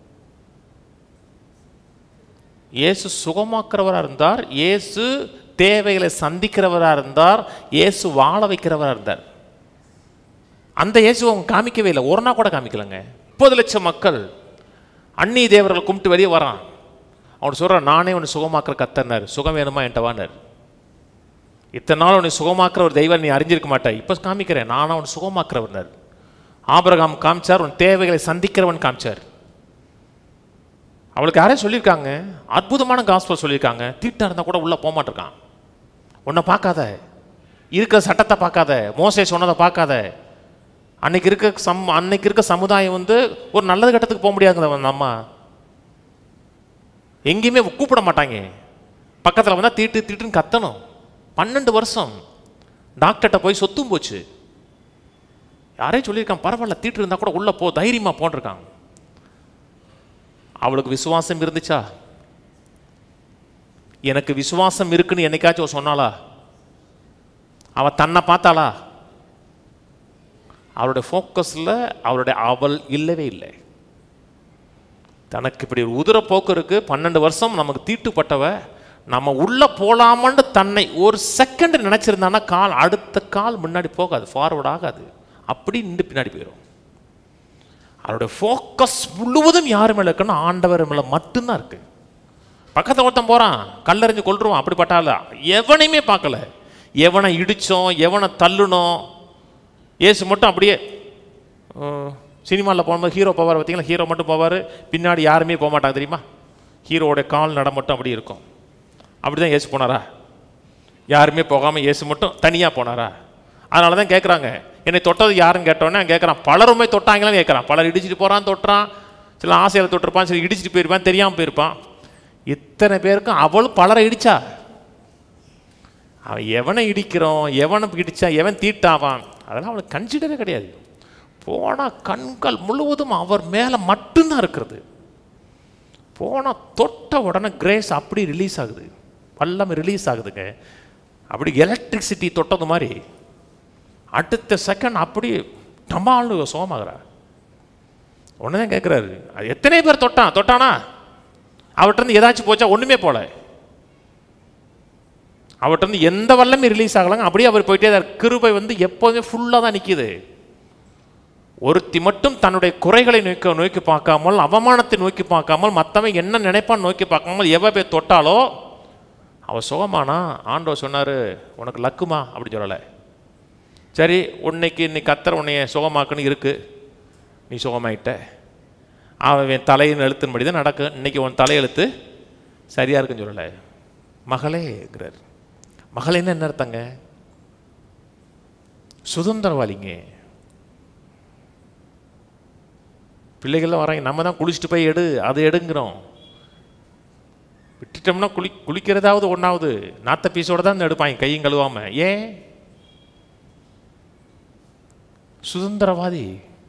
இயேசு சுகமாக்குறவராக இருந்தார் இயேசு தேவைகளை சந்திக்கிறவராக இருந்தார் இயேசு வாழ வைக்கிறவராக இருந்தார் அந்த இயேசு அவங்க காமிக்கவே இல்லை ஒரு நாள் கூட காமிக்கலங்க முப்பது லட்சம் மக்கள் அந்நிய தேவர்கள் கும்பிட்டு வெளியே வரான் அவன் சொல்கிறான் நானே உன்னை சுகமாக்குற கத்தர்னார் சுகம் வேணுமா என்கிட்ட வானார் இத்தனை நாள் உன்னை சுகமாக்குற ஒரு தெய்வம் நீ அறிஞ்சிருக்க மாட்டேன் இப்போ காமிக்கிறேன் நானும் அவன் சுகமாக்குறவர்னார் ஆபிரகாம் காமிச்சார் உன் தேவைகளை சந்திக்கிறவன் காமிச்சார் அவளுக்கு யாரே சொல்லியிருக்காங்க அற்புதமான காஸ்பல் சொல்லியிருக்காங்க தீட்டா இருந்தால் கூட உள்ளே போக மாட்டிருக்கான் உன்னை பார்க்காத இருக்கிற சட்டத்தை பார்க்காத மோசே சொன்னதை பார்க்காத அன்னைக்கு இருக்க சம் அன்னைக்கு இருக்க சமுதாயம் வந்து ஒரு நல்லது கட்டத்துக்கு போக முடியாதுங்க அந்த அம்மா எங்கேயுமே கூப்பிட மாட்டாங்க பக்கத்தில் வந்தால் தீட்டு தீட்டுன்னு கத்தணும் பன்னெண்டு வருஷம் டாக்டர்கிட்ட போய் சொத்தும் போச்சு யாரையும் சொல்லியிருக்கான் பரவாயில்ல தீட்டு இருந்தால் கூட உள்ளே போ தைரியமாக போன்றிருக்காங்க அவளுக்கு விசுவாசம் இருந்துச்சா எனக்கு விசுவாசம் இருக்குன்னு என்னைக்காச்சும் அவ சொன்னாளா அவ தன்னை பார்த்தாளா அவளுடைய ஃபோக்கஸில் அவளுடைய அவள் இல்லவே இல்லை தனக்கு இப்படி ஒரு உதிர போக்கு இருக்கு பன்னெண்டு வருஷம் நமக்கு தீட்டுப்பட்டவ நம்ம உள்ள போலாமான்னு தன்னை ஒரு செகண்ட் நினைச்சிருந்தானா கால் அடுத்த கால் முன்னாடி போகாது ஃபார்வர்ட் ஆகாது அப்படி நின்று பின்னாடி போயிடும் அவருடைய ஃபோக்கஸ் முழுவதும் யார் மேலே இருக்குன்னா ஆண்டவர் மேலே மட்டும்தான் இருக்கு பக்கத்தில் ஒருத்தன் போகிறான் கல்லறிஞ்சு கொள்றோம் அப்படிப்பட்டால எவனையுமே பார்க்கல எவனை இடித்தோம் எவனை தள்ளுனோம் ஏசு மட்டும் அப்படியே சினிமாவில் போகும்போது ஹீரோ போவார் பார்த்தீங்களா ஹீரோ மட்டும் போவார் பின்னாடி யாருமே போக மாட்டாங்க தெரியுமா ஹீரோவோட கால் நட மட்டும் அப்படி இருக்கும் அப்படி தான் ஏசு போனாரா யாருமே போகாமல் ஏசு மட்டும் தனியாக போனாரா அதனால தான் கேட்குறாங்க என்னை தொட்டது யாருன்னு கேட்டோன்னே கேட்குறான் பலருமே தொட்டாங்களான்னு கேட்குறான் பலர் இடிச்சிட்டு போகிறான் தொட்டுறான் சில ஆசையில் தொட்டிருப்பான் சில இடிச்சிட்டு போயிருப்பான் தெரியாமல் போயிருப்பான் இத்தனை பேருக்கும் அவளும் பலரை இடிச்சா அவன் எவனை இடிக்கிறோம் எவனை இடிச்சா எவன் தீட்டாவான் அதெல்லாம் அவனுக்கு கன்சிடரே கிடையாது போனால் கண்கள் முழுவதும் அவர் மேலே மட்டும்தான் இருக்கிறது போனால் தொட்ட உடனே கிரேஸ் அப்படி ரிலீஸ் ஆகுது வல்லமை ரிலீஸ் ஆகுதுங்க அப்படி எலக்ட்ரிசிட்டி தொட்டது மாதிரி அடுத்த செகண்ட் அப்படி டமால்னு சோமாகிறா உடனே தான் கேட்குறாரு அது எத்தனை பேர் தொட்டான் தொட்டானா அவர்கிட்ட ஏதாச்சும் போச்சா ஒன்றுமே போல அவர்கிட்ட எந்த வல்லமே ரிலீஸ் ஆகலாங்க அப்படியே அவர் போயிட்டே தான் கிருபை வந்து எப்போதுமே ஃபுல்லாக தான் நிற்கிது ஒருத்தி மட்டும் தன்னுடைய குறைகளை நோக்கி நோக்கி பார்க்காமல் அவமானத்தை நோக்கி பார்க்காமல் மற்றவன் என்ன நினைப்பான்னு நோக்கி பார்க்காமல் எவ போய் தொட்டாலோ அவள் சுகமானா ஆண்டவர் சொன்னார் உனக்கு லக்குமா அப்படி சொல்லலை சரி உன்னைக்கு இன்னைக்கு கத்தர் உன்னைய சுகமாக்குன்னு இருக்கு நீ சுகமாயிட்ட அவன் தலையின் எழுத்தின்படி தான் நடக்கும் இன்னைக்கு உன் தலையெழுத்து சரியாக இருக்குன்னு சொல்லலை மகளேங்கிறார் மகளேன்னு என்ன அர்த்தங்க சுதந்திரவாளிங்க பிள்ளைகள்லாம் வராங்க நம்ம தான் குளிச்சுட்டு போய் எடு அதை எடுங்கிறோம் விட்டுட்டோம்னா குளி குளிக்கிறதாவது ஒன்றாவது நாத்த பீஸோட தான் எடுப்பாங்க கையும் கழுவாம ஏன் சுதந்திரவாதி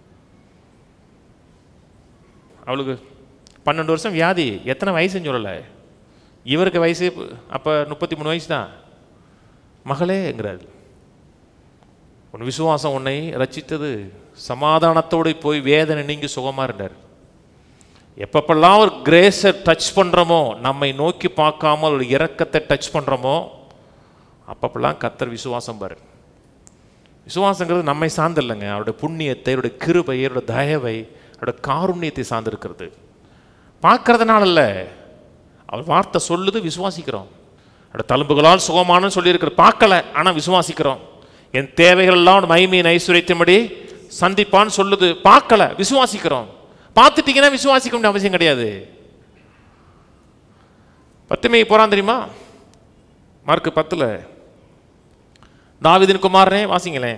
அவளுக்கு பன்னெண்டு வருஷம் வியாதி எத்தனை வயசுன்னு சொல்லலை இவருக்கு வயசு அப்போ முப்பத்தி மூணு வயசு தான் மகளேங்கிறார் உன் விசுவாசம் உன்னை ரச்சித்தது சமாதானத்தோடு போய் வேதனை நீங்கி சுகமாக இருந்தார் எப்பப்பெல்லாம் ஒரு கிரேஸை டச் பண்ணுறோமோ நம்மை நோக்கி பார்க்காம ஒரு இரக்கத்தை டச் பண்ணுறோமோ அப்பப்பெல்லாம் கத்தர் விசுவாசம் பாரு விசுவாசங்கிறது நம்மை சார்ந்தில்லைங்க அவருடைய புண்ணியத்தை அவருடைய கிருபை அவருடைய தயவை அவருடைய காருண்யத்தை சார்ந்திருக்கிறது பார்க்கறதுனால இல்லை அவர் வார்த்தை சொல்லுது விசுவாசிக்கிறோம் அவருடைய தழும்புகளால் சுகமானு சொல்லியிருக்கிற பார்க்கல ஆனால் விசுவாசிக்கிறோம் என் தேவைகள் எல்லாம் அவன் மைமையின் ஐஸ்வர்யத்தின்படி சந்திப்பான்னு சொல்லுது பார்க்கல விசுவாசிக்கிறோம் பார்த்துட்டீங்கன்னா விசுவாசிக்க வேண்டிய அவசியம் கிடையாது பத்துமை போறான் தெரியுமா மார்க்கு பத்தில் தாவிதின் குமாரனே வாசிங்களேன்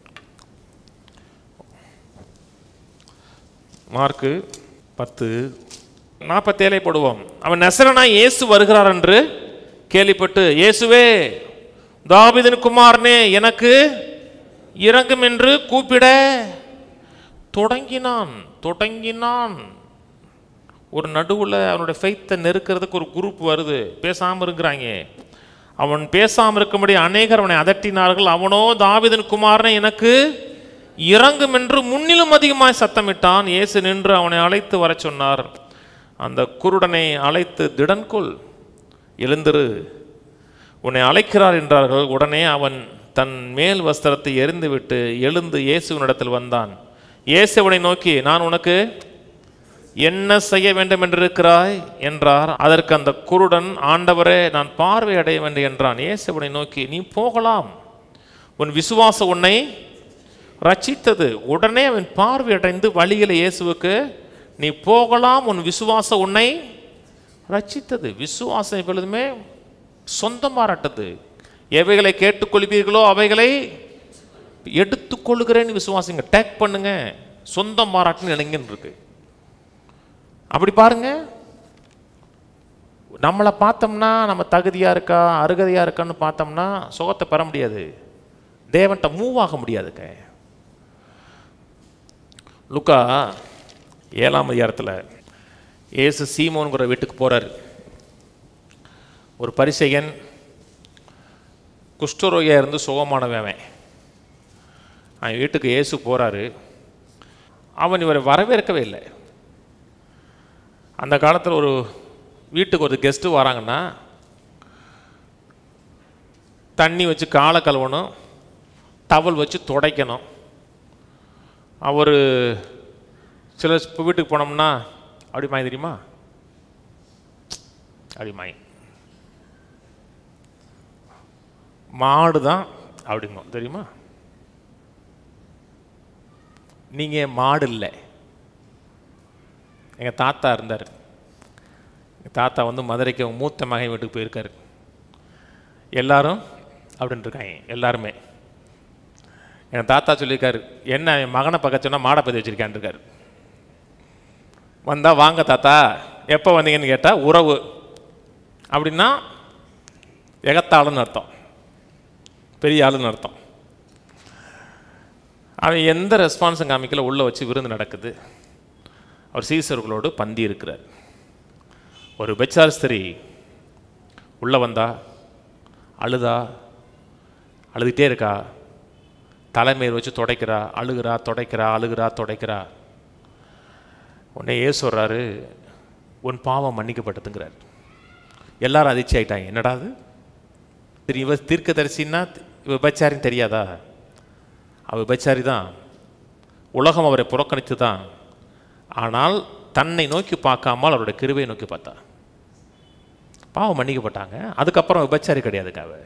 மார்க்கு பத்து நாற்பத்தேழை போடுவோம் அவன் நெசரனா இயேசு வருகிறார் என்று கேள்விப்பட்டு இயேசுவே தாவிதின் குமாரனே எனக்கு இறங்கும் என்று கூப்பிட தொடங்கினான் தொடங்கினான் ஒரு நடுவில் அவனுடைய ஃபெய்த்தை நெருக்கிறதுக்கு ஒரு குரூப் வருது பேசாமல் இருக்கிறாங்க அவன் பேசாமல் இருக்கும்படி அநேகர் அவனை அதட்டினார்கள் அவனோ தாவிதன் குமாரனை எனக்கு இறங்கும் என்று முன்னிலும் அதிகமாய் சத்தமிட்டான் இயேசு நின்று அவனை அழைத்து வரச் சொன்னார் அந்த குருடனை அழைத்து திடன்கொள் எழுந்திரு உன்னை அழைக்கிறார் என்றார்கள் உடனே அவன் தன் மேல் வஸ்திரத்தை எறிந்துவிட்டு எழுந்து இயேசுவினிடத்தில் வந்தான் இயேசு அவனை நோக்கி நான் உனக்கு என்ன செய்ய வேண்டும் என்றிருக்கிறாய் என்றார் அதற்கு அந்த குருடன் ஆண்டவரே நான் பார்வை அடைய வேண்டும் என்றான் இயேசுவனை நோக்கி நீ போகலாம் உன் விசுவாசம் உன்னை ரட்சித்தது உடனே அவன் பார்வை அடைந்து வழியில் இயேசுவுக்கு நீ போகலாம் உன் விசுவாசம் உன்னை ரட்சித்தது விசுவாசம் எப்பொழுதுமே சொந்தமாராட்டது எவைகளை கேட்டுக்கொள்வீர்களோ அவைகளை எடுத்துக்கொள்கிறேன்னு விசுவாசிங்க டேக் பண்ணுங்க சொந்தம் மாறாட்டுன்னு இளைஞன் இருக்கு அப்படி பாருங்க நம்மளை பார்த்தோம்னா நம்ம தகுதியாக இருக்கா அருகதையாக இருக்கான்னு பார்த்தோம்னா சுகத்தை பெற முடியாது தேவன்கிட்ட மூவ் ஆக முடியாதுங்க லுக்கா ஏழாம் அதிகாரத்தில் ஏசு சீமோன்கிற வீட்டுக்கு போகிறார் ஒரு பரிசெயன் குஷ்டரோகியாக இருந்து சுகமானவன் அவன் அவன் வீட்டுக்கு இயேசு போகிறாரு அவன் இவரை வரவேற்கவே இல்லை அந்த காலத்தில் ஒரு வீட்டுக்கு ஒரு கெஸ்ட்டு வராங்கன்னா தண்ணி வச்சு காலை கழுவணும் டவல் வச்சு துடைக்கணும் அவர் சில இப்போ வீட்டுக்கு போனோம்னா அப்படி மாய் தெரியுமா அப்படி மாய் மாடு தான் அப்படிங்க தெரியுமா நீங்கள் மாடு இல்லை எங்கள் தாத்தா இருந்தார் எங்கள் தாத்தா வந்து மதுரைக்கு அவங்க மூத்த மகன் வீட்டுக்கு போயிருக்காரு எல்லாரும் அப்படின்னு இருக்காங்க எல்லாருமே எங்கள் தாத்தா சொல்லியிருக்காரு என்ன என் மகனை பக்க சொன்னால் மாடை பற்றி வச்சிருக்கான்னு இருக்காரு வந்தால் வாங்க தாத்தா எப்போ வந்தீங்கன்னு கேட்டால் உறவு அப்படின்னா எகத்தாளுன்னு அர்த்தம் பெரிய ஆளுன்னு அர்த்தம் அவன் எந்த ரெஸ்பான்ஸும் காமிக்கல உள்ளே வச்சு விருந்து நடக்குது அவர் சீசர்களோடு பந்தி இருக்கிறார் ஒரு பெச்சார் ஸ்திரீ உள்ளே வந்தா அழுதா அழுதுகிட்டே இருக்கா தலைமையில் வச்சு துடைக்கிறா அழுகிறா துடைக்கிறா அழுகிறா துடைக்கிறா உடனே ஏ சொல்கிறாரு உன் பாவம் மன்னிக்கப்பட்டதுங்கிறார் எல்லாரும் அதிர்ச்சி ஆயிட்டாங்க என்னடா அது சரி இவ தீர்க்கதரிசின்னா இவ விபச்சாரின்னு தெரியாதா அவ விபச்சாரி தான் உலகம் அவரை புறக்கணித்து தான் ஆனால் தன்னை நோக்கி பார்க்காமல் அவருடைய கிருபையை நோக்கி பார்த்தா பாவம் மன்னிக்கப்பட்டாங்க அதுக்கப்புறம் விபச்சாரி கிடையாதுங்க அவ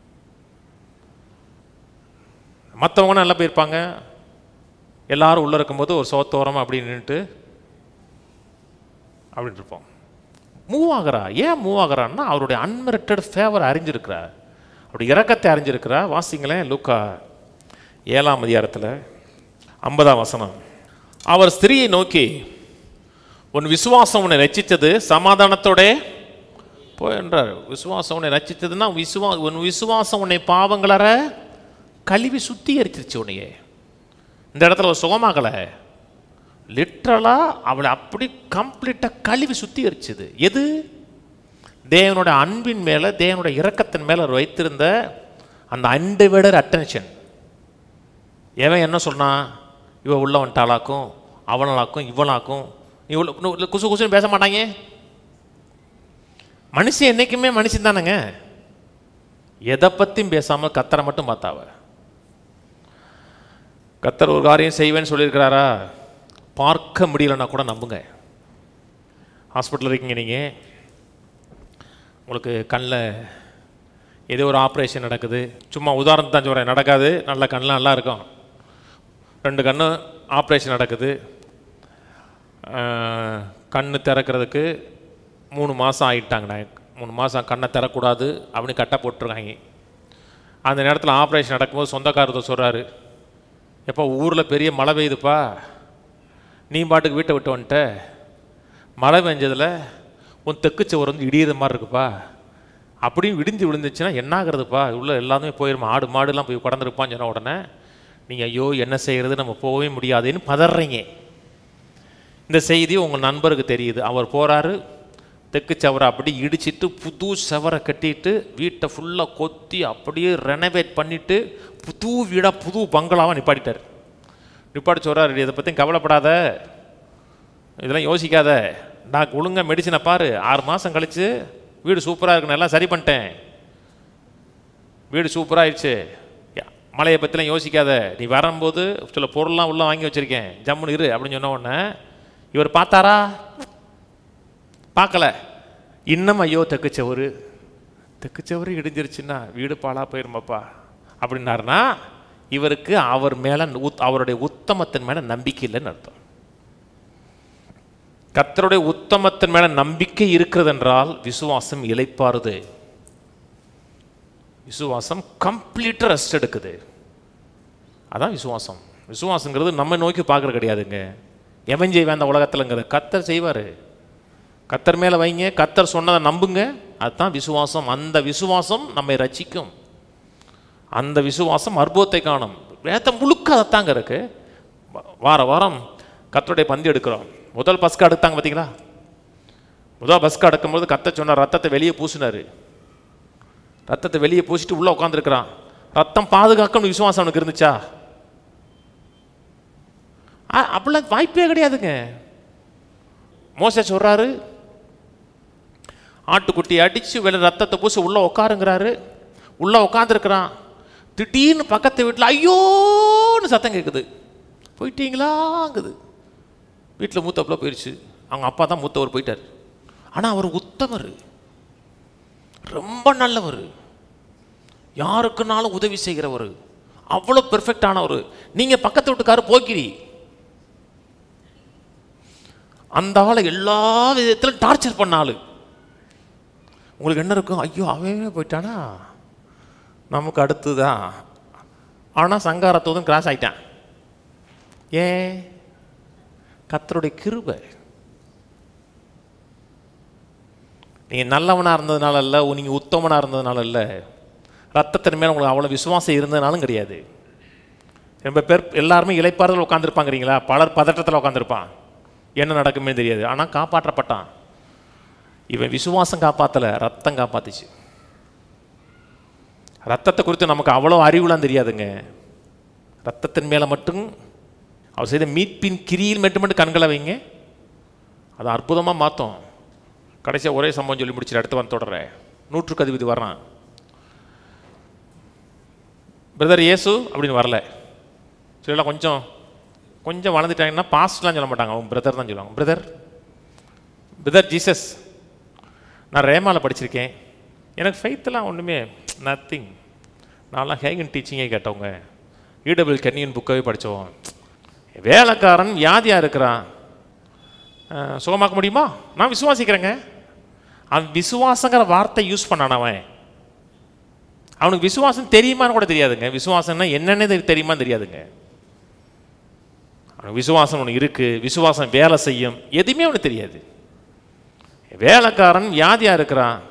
மற்றவங்க நல்லா போயிருப்பாங்க எல்லாரும் உள்ளே இருக்கும்போது ஒரு சோத்தோரம் அப்படி நின்றுட்டு அப்படின்னு இருப்போம் மூவ் ஆகிறா ஏன் மூவ் ஆகிறான்னா அவருடைய அன்மெரிட்டட் ஃபேவர் அறிஞ்சிருக்கிறா அவருடைய இறக்கத்தை அறிஞ்சிருக்கிறா வாசிங்களேன் லூக்கா ஏழாம் அதிகாரத்தில் ஐம்பதாம் வசனம் அவர் ஸ்திரியை நோக்கி உன் விசுவாசம் உன்னை ரச்சித்தது சமாதானத்தோட போ என்றார் விசுவாசம் உன்னை ரச்சித்ததுன்னா விசுவா உன் விசுவாசம் உன்னை பாவங்களற கழுவி சுத்திகரிச்சிருச்சு உன்னையே இந்த இடத்துல ஒரு சுகமாகலை லிட்ரலாக அவளை அப்படி கம்ப்ளீட்டாக கழுவி சுத்திகரிச்சுது எது தேவனோட அன்பின் மேலே தேவனோட இரக்கத்தின் மேலே அவர் வைத்திருந்த அந்த அன்டிவைடர் அட்டென்ஷன் எவன் என்ன சொன்னான் இவ உள்ள வந்துட்டாளாக்கும் அவனாக்கும் இவனாக்கும் இவ்வளோ குசு குசுன்னு பேச மாட்டாங்க மனுஷன் என்னைக்குமே மனுஷன் தானேங்க எதை பற்றியும் பேசாமல் கத்தரை மட்டும் பார்த்தாவ கத்தர் ஒரு காரியம் செய்வேன்னு சொல்லியிருக்கிறாரா பார்க்க முடியலன்னா கூட நம்புங்க ஹாஸ்பிட்டலில் இருக்கீங்க நீங்கள் உங்களுக்கு கண்ணில் ஏதோ ஒரு ஆப்ரேஷன் நடக்குது சும்மா உதாரணத்தை தான் சொல்கிறேன் நடக்காது நல்ல கண்ணெலாம் நல்லா இருக்கும் ரெண்டு கண்ணு ஆப்ரேஷன் நடக்குது ஆஹ், கண்ணு திறக்கிறதுக்கு மூணு மாதம் ஆகிட்டாங்கண்ணா மூணு மாதம் கண்ணை திறக்கூடாது அப்படின்னு கட்டை போட்டிருக்காங்க அந்த நேரத்தில் ஆப்ரேஷன் நடக்கும்போது சொந்தக்காரத்தை சொல்கிறாரு எப்போ ஊரில் பெரிய மழை பெய்யுதுப்பா நீ பாட்டுக்கு வீட்டை விட்டு வந்துட்ட மழை பெஞ்சதில் உன் தெக்கு சுவர் வந்து இடியிற மாதிரி இருக்குப்பா அப்படியும் இடிஞ்சு விழுந்துச்சுன்னா என்ன ஆகுறதுப்பா உள்ள எல்லாமே போயிருமா ஆடு மாடுலாம் போய் கடந்திருப்பான்னு சொன்ன உடனே நீங்கள் ஐயோ என்ன செய்கிறது நம்ம போகவே முடியாதுன்னு பதறீங்க இந்த செய்தி உங்கள் நண்பருக்கு தெரியுது அவர் போகிறாரு தெற்கு சவரை அப்படி இடிச்சிட்டு புது செவரை கட்டிட்டு வீட்டை ஃபுல்லாக கொத்தி அப்படியே ரெனோவேட் பண்ணிவிட்டு புது வீடாக புது பங்களாவாக நிப்பாட்டிட்டார் நிப்பாட்டி சொல்கிறாரு இதை பற்றி கவலைப்படாத இதெல்லாம் யோசிக்காத நான் ஒழுங்கா மெடிசனை பாரு ஆறு மாதம் கழிச்சு வீடு சூப்பராக இருக்குன்னு எல்லாம் சரி பண்ணிட்டேன் வீடு சூப்பராகிடுச்சு மழையை பற்றிலாம் யோசிக்காத நீ வரும்போது சில பொருள்லாம் உள்ளே வாங்கி வச்சுருக்கேன் ஜம்முன்னு இரு அப்படின்னு சொன்ன உடனே இவர் பார்த்தாரா பார்க்கல இன்னும் ஐயோ தெக்குச்சவரு தெக்குச்சவரு இடிஞ்சிருச்சுன்னா வீடு பாழா போயிருமாப்பா அப்படின்னாருன்னா இவருக்கு அவர் மேலே அவருடைய உத்தமத்தின் மேலே நம்பிக்கை இல்லைன்னு அர்த்தம் கர்த்தருடைய உத்தமத்தின் மேல நம்பிக்கை இருக்கிறது என்றால் விசுவாசம் இளைப்பாறுது விசுவாசம் கம்ப்ளீட்டாக ரெஸ்ட் எடுக்குது அதான் விசுவாசம் விசுவாசங்கிறது நம்ம நோக்கி பார்க்குறது கிடையாதுங்க எவன் செய்வேன் அந்த உலகத்தில்ங்கிறது கத்தர் செய்வார் கத்தர் மேலே வைங்க கத்தர் சொன்னதை நம்புங்க அதுதான் விசுவாசம் அந்த விசுவாசம் நம்மை ரட்சிக்கும் அந்த விசுவாசம் அற்புதத்தை காணும் வேதம் முழுக்க அதைத்தாங்க இருக்கு வா- வார வாரம் கத்தருடைய பந்து எடுக்கிறோம் முதல் பஸ்க்கு அடுத்தாங்க பார்த்தீங்களா முதல் பஸ்க்கு அடுக்கும்போது கத்த சொன்னார் ரத்தத்தை வெளியே பூசினாரு ரத்தத்தை வெளியே பூசிட்டு உள்ள உட்காந்துருக்கிறான் ரத்தம் பாதுகாக்கணும் விசுவாசம் அவனுக்கு இருந்துச்சா ஆ, அப்படிலாம் வாய்ப்பே கிடையாதுங்க மோச சொல்றாரு ஆட்டுக்குட்டி அடிச்சு வெளில ரத்தத்தை பூசி உள்ள உட்காருங்கிறாரு உள்ள உட்காந்துருக்கிறான் திடீர்னு பக்கத்து வீட்டில் ஐயோன்னு சத்தம் கேட்குது போயிட்டீங்களாங்குது வீட்டில் மூத்தப்பில் போயிடுச்சு அவங்க அப்பா தான் மூத்தவர் போயிட்டார் ஆனால் அவர் உத்தமர் ரொம்ப நல்லவர் யாருக்குனாலும் உதவி செய்கிறவர் அவ்வளோ பெர்ஃபெக்டானவர் நீங்கள் பக்கத்து வீட்டுக்காரர் போக்கிரி அந்த ஆளை எல்லா விதத்திலும் டார்ச்சர் பண்ண ஆளு உங்களுக்கு என்ன இருக்கும் ஐயோ அவன் போயிட்டானா நமக்கு அடுத்துதான் ஆனால் சங்காரத்தோதும் கிராஸ் ஆயிட்டான் ஏன் கத்தருடைய கிருபை நீங்கள் நல்லவனாக இருந்ததுனால இல்லை நீங்கள் உத்தமனாக இருந்ததுனால இல்லை ரத்தத்தின் மேலே உங்களுக்கு அவ்வளோ விசுவாசம் இருந்ததுனாலும் கிடையாது ரொம்ப பேர் எல்லாருமே இலைப்பாறுதல் உட்காந்துருப்பாங்கிறீங்களா பலர் பதட்டத்தில் உட்காந்துருப்பான் என்ன நடக்குமே தெரியாது ஆனால் காப்பாற்றப்பட்டான் இவன் விசுவாசம் காப்பாற்றலை ரத்தம் காப்பாத்துச்சு ரத்தத்தை குறித்து நமக்கு அவ்வளோ அறிவுலாம் தெரியாதுங்க ரத்தத்தின் மேலே மட்டும் அவர் செய்த மீட்பின் கிரியில் மட்டும் மட்டும் கண்களை வைங்க அது அற்புதமாக மாற்றும் கடைசியாக ஒரே சம்பவம் சொல்லி முடிச்சுட்டு அடுத்து வந்து தொடர்றேன் நூற்றுக்கு அதிபதி வர்றான் பிரதர் இயேசு அப்படின்னு வரல சரிங்களா கொஞ்சம் கொஞ்சம் வளர்ந்துட்டாங்கன்னா பாஸ்ட்லாம் சொல்ல மாட்டாங்க அவங்க பிரதர் தான் சொல்லுவாங்க பிரதர் பிரதர் ஜீசஸ் நான் ரேமாவில் படிச்சிருக்கேன் எனக்கு ஃபெய்த்தெல்லாம் ஒன்றுமே நத்திங் நான்லாம் ஹேகன் டீச்சிங்கே கேட்டவங்க இடபிள் கன்னியன் புக்கவே படித்தோம் வேலைக்காரன் வியாதியாக இருக்கிறான் அஹ், சுகமாக்க முடியுமா நான் விசுவாசிக்கிறேங்க அவன் விசுவாசங்கிற வார்த்தை யூஸ் பண்ணான் அவன் அவனுக்கு விசுவாசம் தெரியுமான்னு கூட தெரியாதுங்க விசுவாசம்னா என்னென்ன தெரியுமான்னு தெரியாதுங்க அவனுக்கு விசுவாசம் ஒன்று இருக்குது விசுவாசம் வேலை செய்யும் எதுவுமே அவனுக்கு தெரியாது வேலைக்காரன் வியாதியாக இருக்கிறான்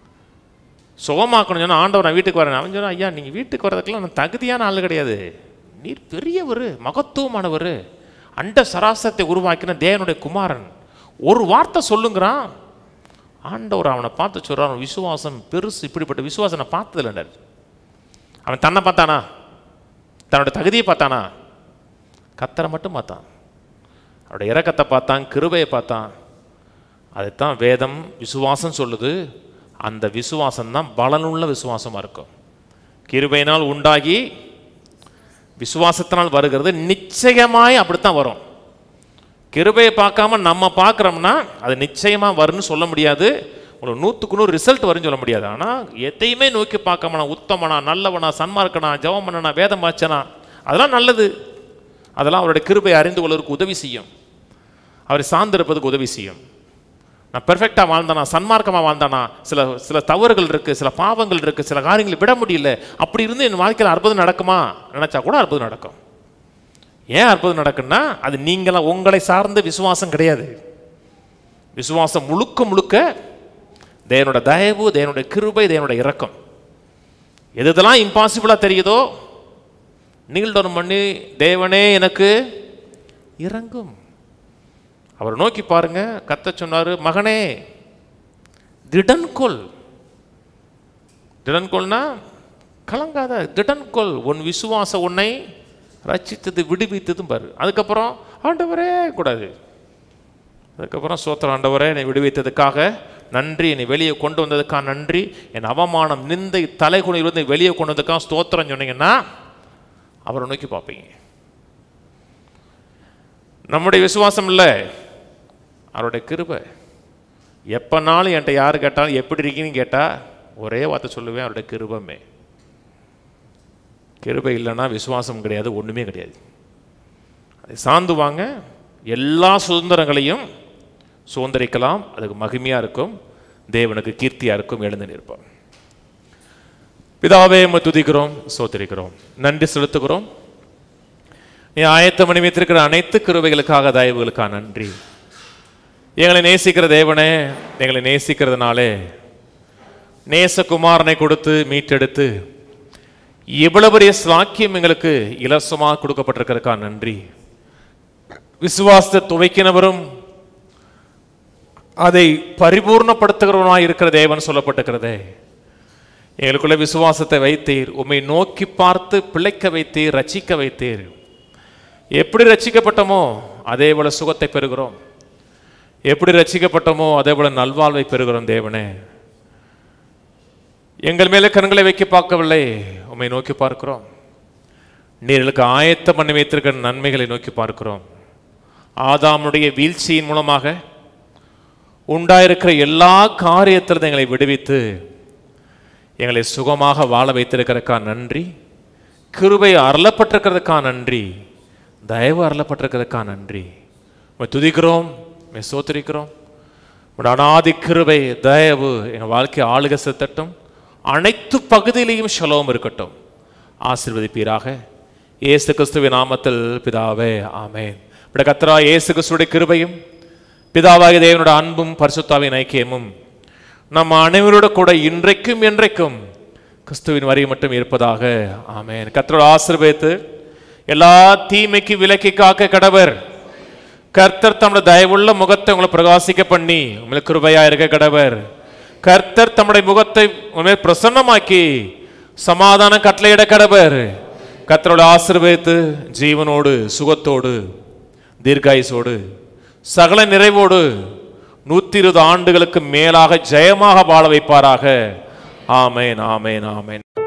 சுகமாக்கணும் சொன்னா ஆண்டவர் நான் வீட்டுக்கு வரேன் அவன் சொன்னான் ஐயா நீங்கள் வீட்டுக்கு வர்றதுக்கெல்லாம் நான் தகுதியான ஆள் கிடையாது நீர் பெரியவர் மகத்துவமானவர் அண்ட சராசரத்தை உருவாக்கின தேவனுடைய குமாரன் ஒரு வார்த்தை சொல்லுங்கிறான் ஆண்டவர் அவனை பார்த்து சொல்றான் விசுவாசம் பெருசு இப்படிப்பட்ட விசுவாசம் நான் பார்த்ததில்லைண்டார் அவன் தன்னை பார்த்தானா தன்னோட தகுதியை பார்த்தானா கத்தரை மட்டும் பார்த்தான் அவருடைய இறக்கத்தை பார்த்தான் கிருபையை பார்த்தான் அதைத்தான் வேதம் விசுவாசம் சொல்லுது அந்த விசுவாசம் தான் பலனுள்ள விசுவாசமாக இருக்கும் கிருபையினால் உண்டாகி விசுவாசத்தினால் வருகிறது நிச்சயமாய் அப்படித்தான் வரும் கிருபையை பார்க்காம நம்ம பார்க்குறோம்னா அது நிச்சயமாக வரும்னு சொல்ல முடியாது உங்களுக்கு நூற்றுக்கு நூறு ரிசல்ட் வரும்னு சொல்ல முடியாது ஆனால் எதையுமே நோக்கி பார்க்காம நான் உத்தமனா நல்லவனா சன்மார்க்கனா ஜெபம் பண்ணனா வேதம் வாச்சனா அதெல்லாம் நல்லது அதெல்லாம் அவருடைய கிருபை அறிந்து கொள்வதற்கு உதவி செய்யும் அவரை சார்ந்திருப்பதுக்கு உதவி செய்யும் நான் பெர்ஃபெக்டாக வாழ்ந்தானா சன்மார்க்கமாக வாழ்ந்தானா சில சில தவறுகள் இருக்குது சில பாவங்கள் இருக்குது சில காரியங்களை விட முடியல அப்படி இருந்து என் வாழ்க்கையில் அற்புதம் நடக்குமா நினச்சா கூட அற்புதம் நடக்கும் ஏன் அற்புதம் நடக்குன்னா அது நீங்களா உங்களை சார்ந்த விசுவாசம் கிடையாது விசுவாசம் முழுக்க முழுக்க தேவனோட தயவு தேவனுடைய கிருபை தேவனுடைய இரக்கம் எது இதெல்லாம் இம்பாசிபிளாக தெரியுதோ நீல்டோன் பண்ணி தேவனே எனக்கு இறங்கும் அவர் நோக்கி பாருங்க கத்த சொன்னாரு மகனே திடன்கொள் திடன்கொள்னா கலங்காத திடன்கொள் உன் விசுவாச உன்னை ரட்சித்தது விடுவித்ததும் பாரு அதுக்கப்புறம் ஆண்டவரே கூடாது அதுக்கப்புறம் சோத்திரம் ஆண்டவரே என்னை விடுவித்ததுக்காக நன்றி என்னை வெளியே கொண்டு வந்ததுக்காக நன்றி என் அவமானம் நிந்தை தலைகுனிலிருந்து வெளியே கொண்டு வந்ததுக்காக ஸ்தோத்திரம் சொன்னீங்கன்னா அவரை நோக்கி பார்ப்பீங்க நம்முடைய விசுவாசம் இல்லை அவருடைய கிருபை எப்போனாலும் என்கிட்ட யார் கேட்டாலும் எப்படி இருக்கீங்கன்னு கேட்டால் ஒரே வார்த்தை சொல்லுவேன் அவருடைய கிருபமே கிருபை இல்லைன்னா விசுவாசம் கிடையாது ஒன்றுமே கிடையாது அதை சார்ந்து வாங்க எல்லா சுதந்திரங்களையும் சுதந்திரிக்கலாம் அதுக்கு மகிமையாக இருக்கும் தேவனுக்கு கீர்த்தியாக இருக்கும் எழுந்து நிற்பார் பிதாவே நம்ம துதிக்கிறோம் சோத்திரிக்கிறோம் நன்றி செலுத்துகிறோம் நீ ஆயத்தம் பண்ணி வைத்திருக்கிற அனைத்து கிருபைகளுக்காக தயவுகளுக்காக நன்றி எங்களை நேசிக்கிற தேவனே எங்களை நேசிக்கிறதுனாலே நேசகுமாரனை கொடுத்து மீட்டெடுத்து இவ்வளவு பெரிய ஸ்லாக்கியம் எங்களுக்கு இலவசமாக கொடுக்கப்பட்டிருக்கிறதுக்கா நன்றி விசுவாசத்தை துவைக்கினவரும் அதை பரிபூர்ணப்படுத்துகிறவனாய் இருக்கிற தேவன் சொல்லப்பட்டிருக்கிறதே எங்களுக்குள்ள விசுவாசத்தை வைத்தீர் உம்மை நோக்கி பார்த்து பிழைக்க வைத்தீர் ரட்சிக்க வைத்தீர் எப்படி ரட்சிக்கப்பட்டோமோ அதே போல சுகத்தை பெறுகிறோம் எப்படி ரட்சிக்கப்பட்டோமோ அதே போல நல்வாழ்வை பெறுகிறோம் தேவனே எங்கள் மேலே கண்களை வைக்க பார்க்கவில்லை உம்மை நோக்கி பார்க்கிறோம் நீர்களுக்கு ஆயத்தம் பண்ணி வைத்திருக்கிற நன்மைகளை நோக்கி பார்க்கிறோம் ஆதாமுடைய வீழ்ச்சியின் மூலமாக உண்டாயிருக்கிற எல்லா காரியத்திலிருந்து எங்களை விடுவித்து எங்களை சுகமாக வாழ வைத்திருக்கிறதுக்கா நன்றி கிருபை அருளப்பட்டிருக்கிறதுக்கா நன்றி தயவு அருளப்பட்டிருக்கிறதுக்கா நன்றி உம்மை துதிக்கிறோம் உம்மை சோத்திரிக்கிறோம் உடைய அனாதி கிருபை தயவு எங்கள் வாழ்க்கை ஆளுக செத்தட்டும் அனைத்து பகுதியிலையும் ஷலோம் இருக்கட்டும் ஆசீர்வதிப்பீராக இயேசு கிறிஸ்துவின் நாமத்தில் பிதாவே ஆமென் இப்படி கத்ரா இயேசு கிறிஸ்துடைய கிருபையும் பிதாவாகிய தேவனோட அன்பும் பரிசுத்தாவின் ஐக்கியமும் நம்ம அனைவரோட கூட இன்றைக்கும் என்றைக்கும் கிறிஸ்துவின் வரி மட்டும் இருப்பதாக ஆமென் கர்த்தரோட ஆசீர்வதித்து எல்லா தீமைக்கு விலக்கி காக்க கடவர் கர்த்தர் தம்முடைய தயவுள்ள முகத்தை உங்களை பிரகாசிக்க பண்ணி உங்களுக்கு கிருபையா இருக்க கடவர் கர்த்தர் தம்முடைய முகத்தை உண்மையை பிரசன்னமாக்கி சமாதான கட்டளையிட கடவர் கர்த்தரோட ஆசீர்வதித்து ஜீவனோடு சுகத்தோடு தீர்காயுசோடு சகல நிறைவோடு நூத்தி இருபது ஆண்டுகளுக்கு மேலாக ஜெயமாக வாழ வைப்பாராக ஆமேன் ஆமேன் ஆமேன்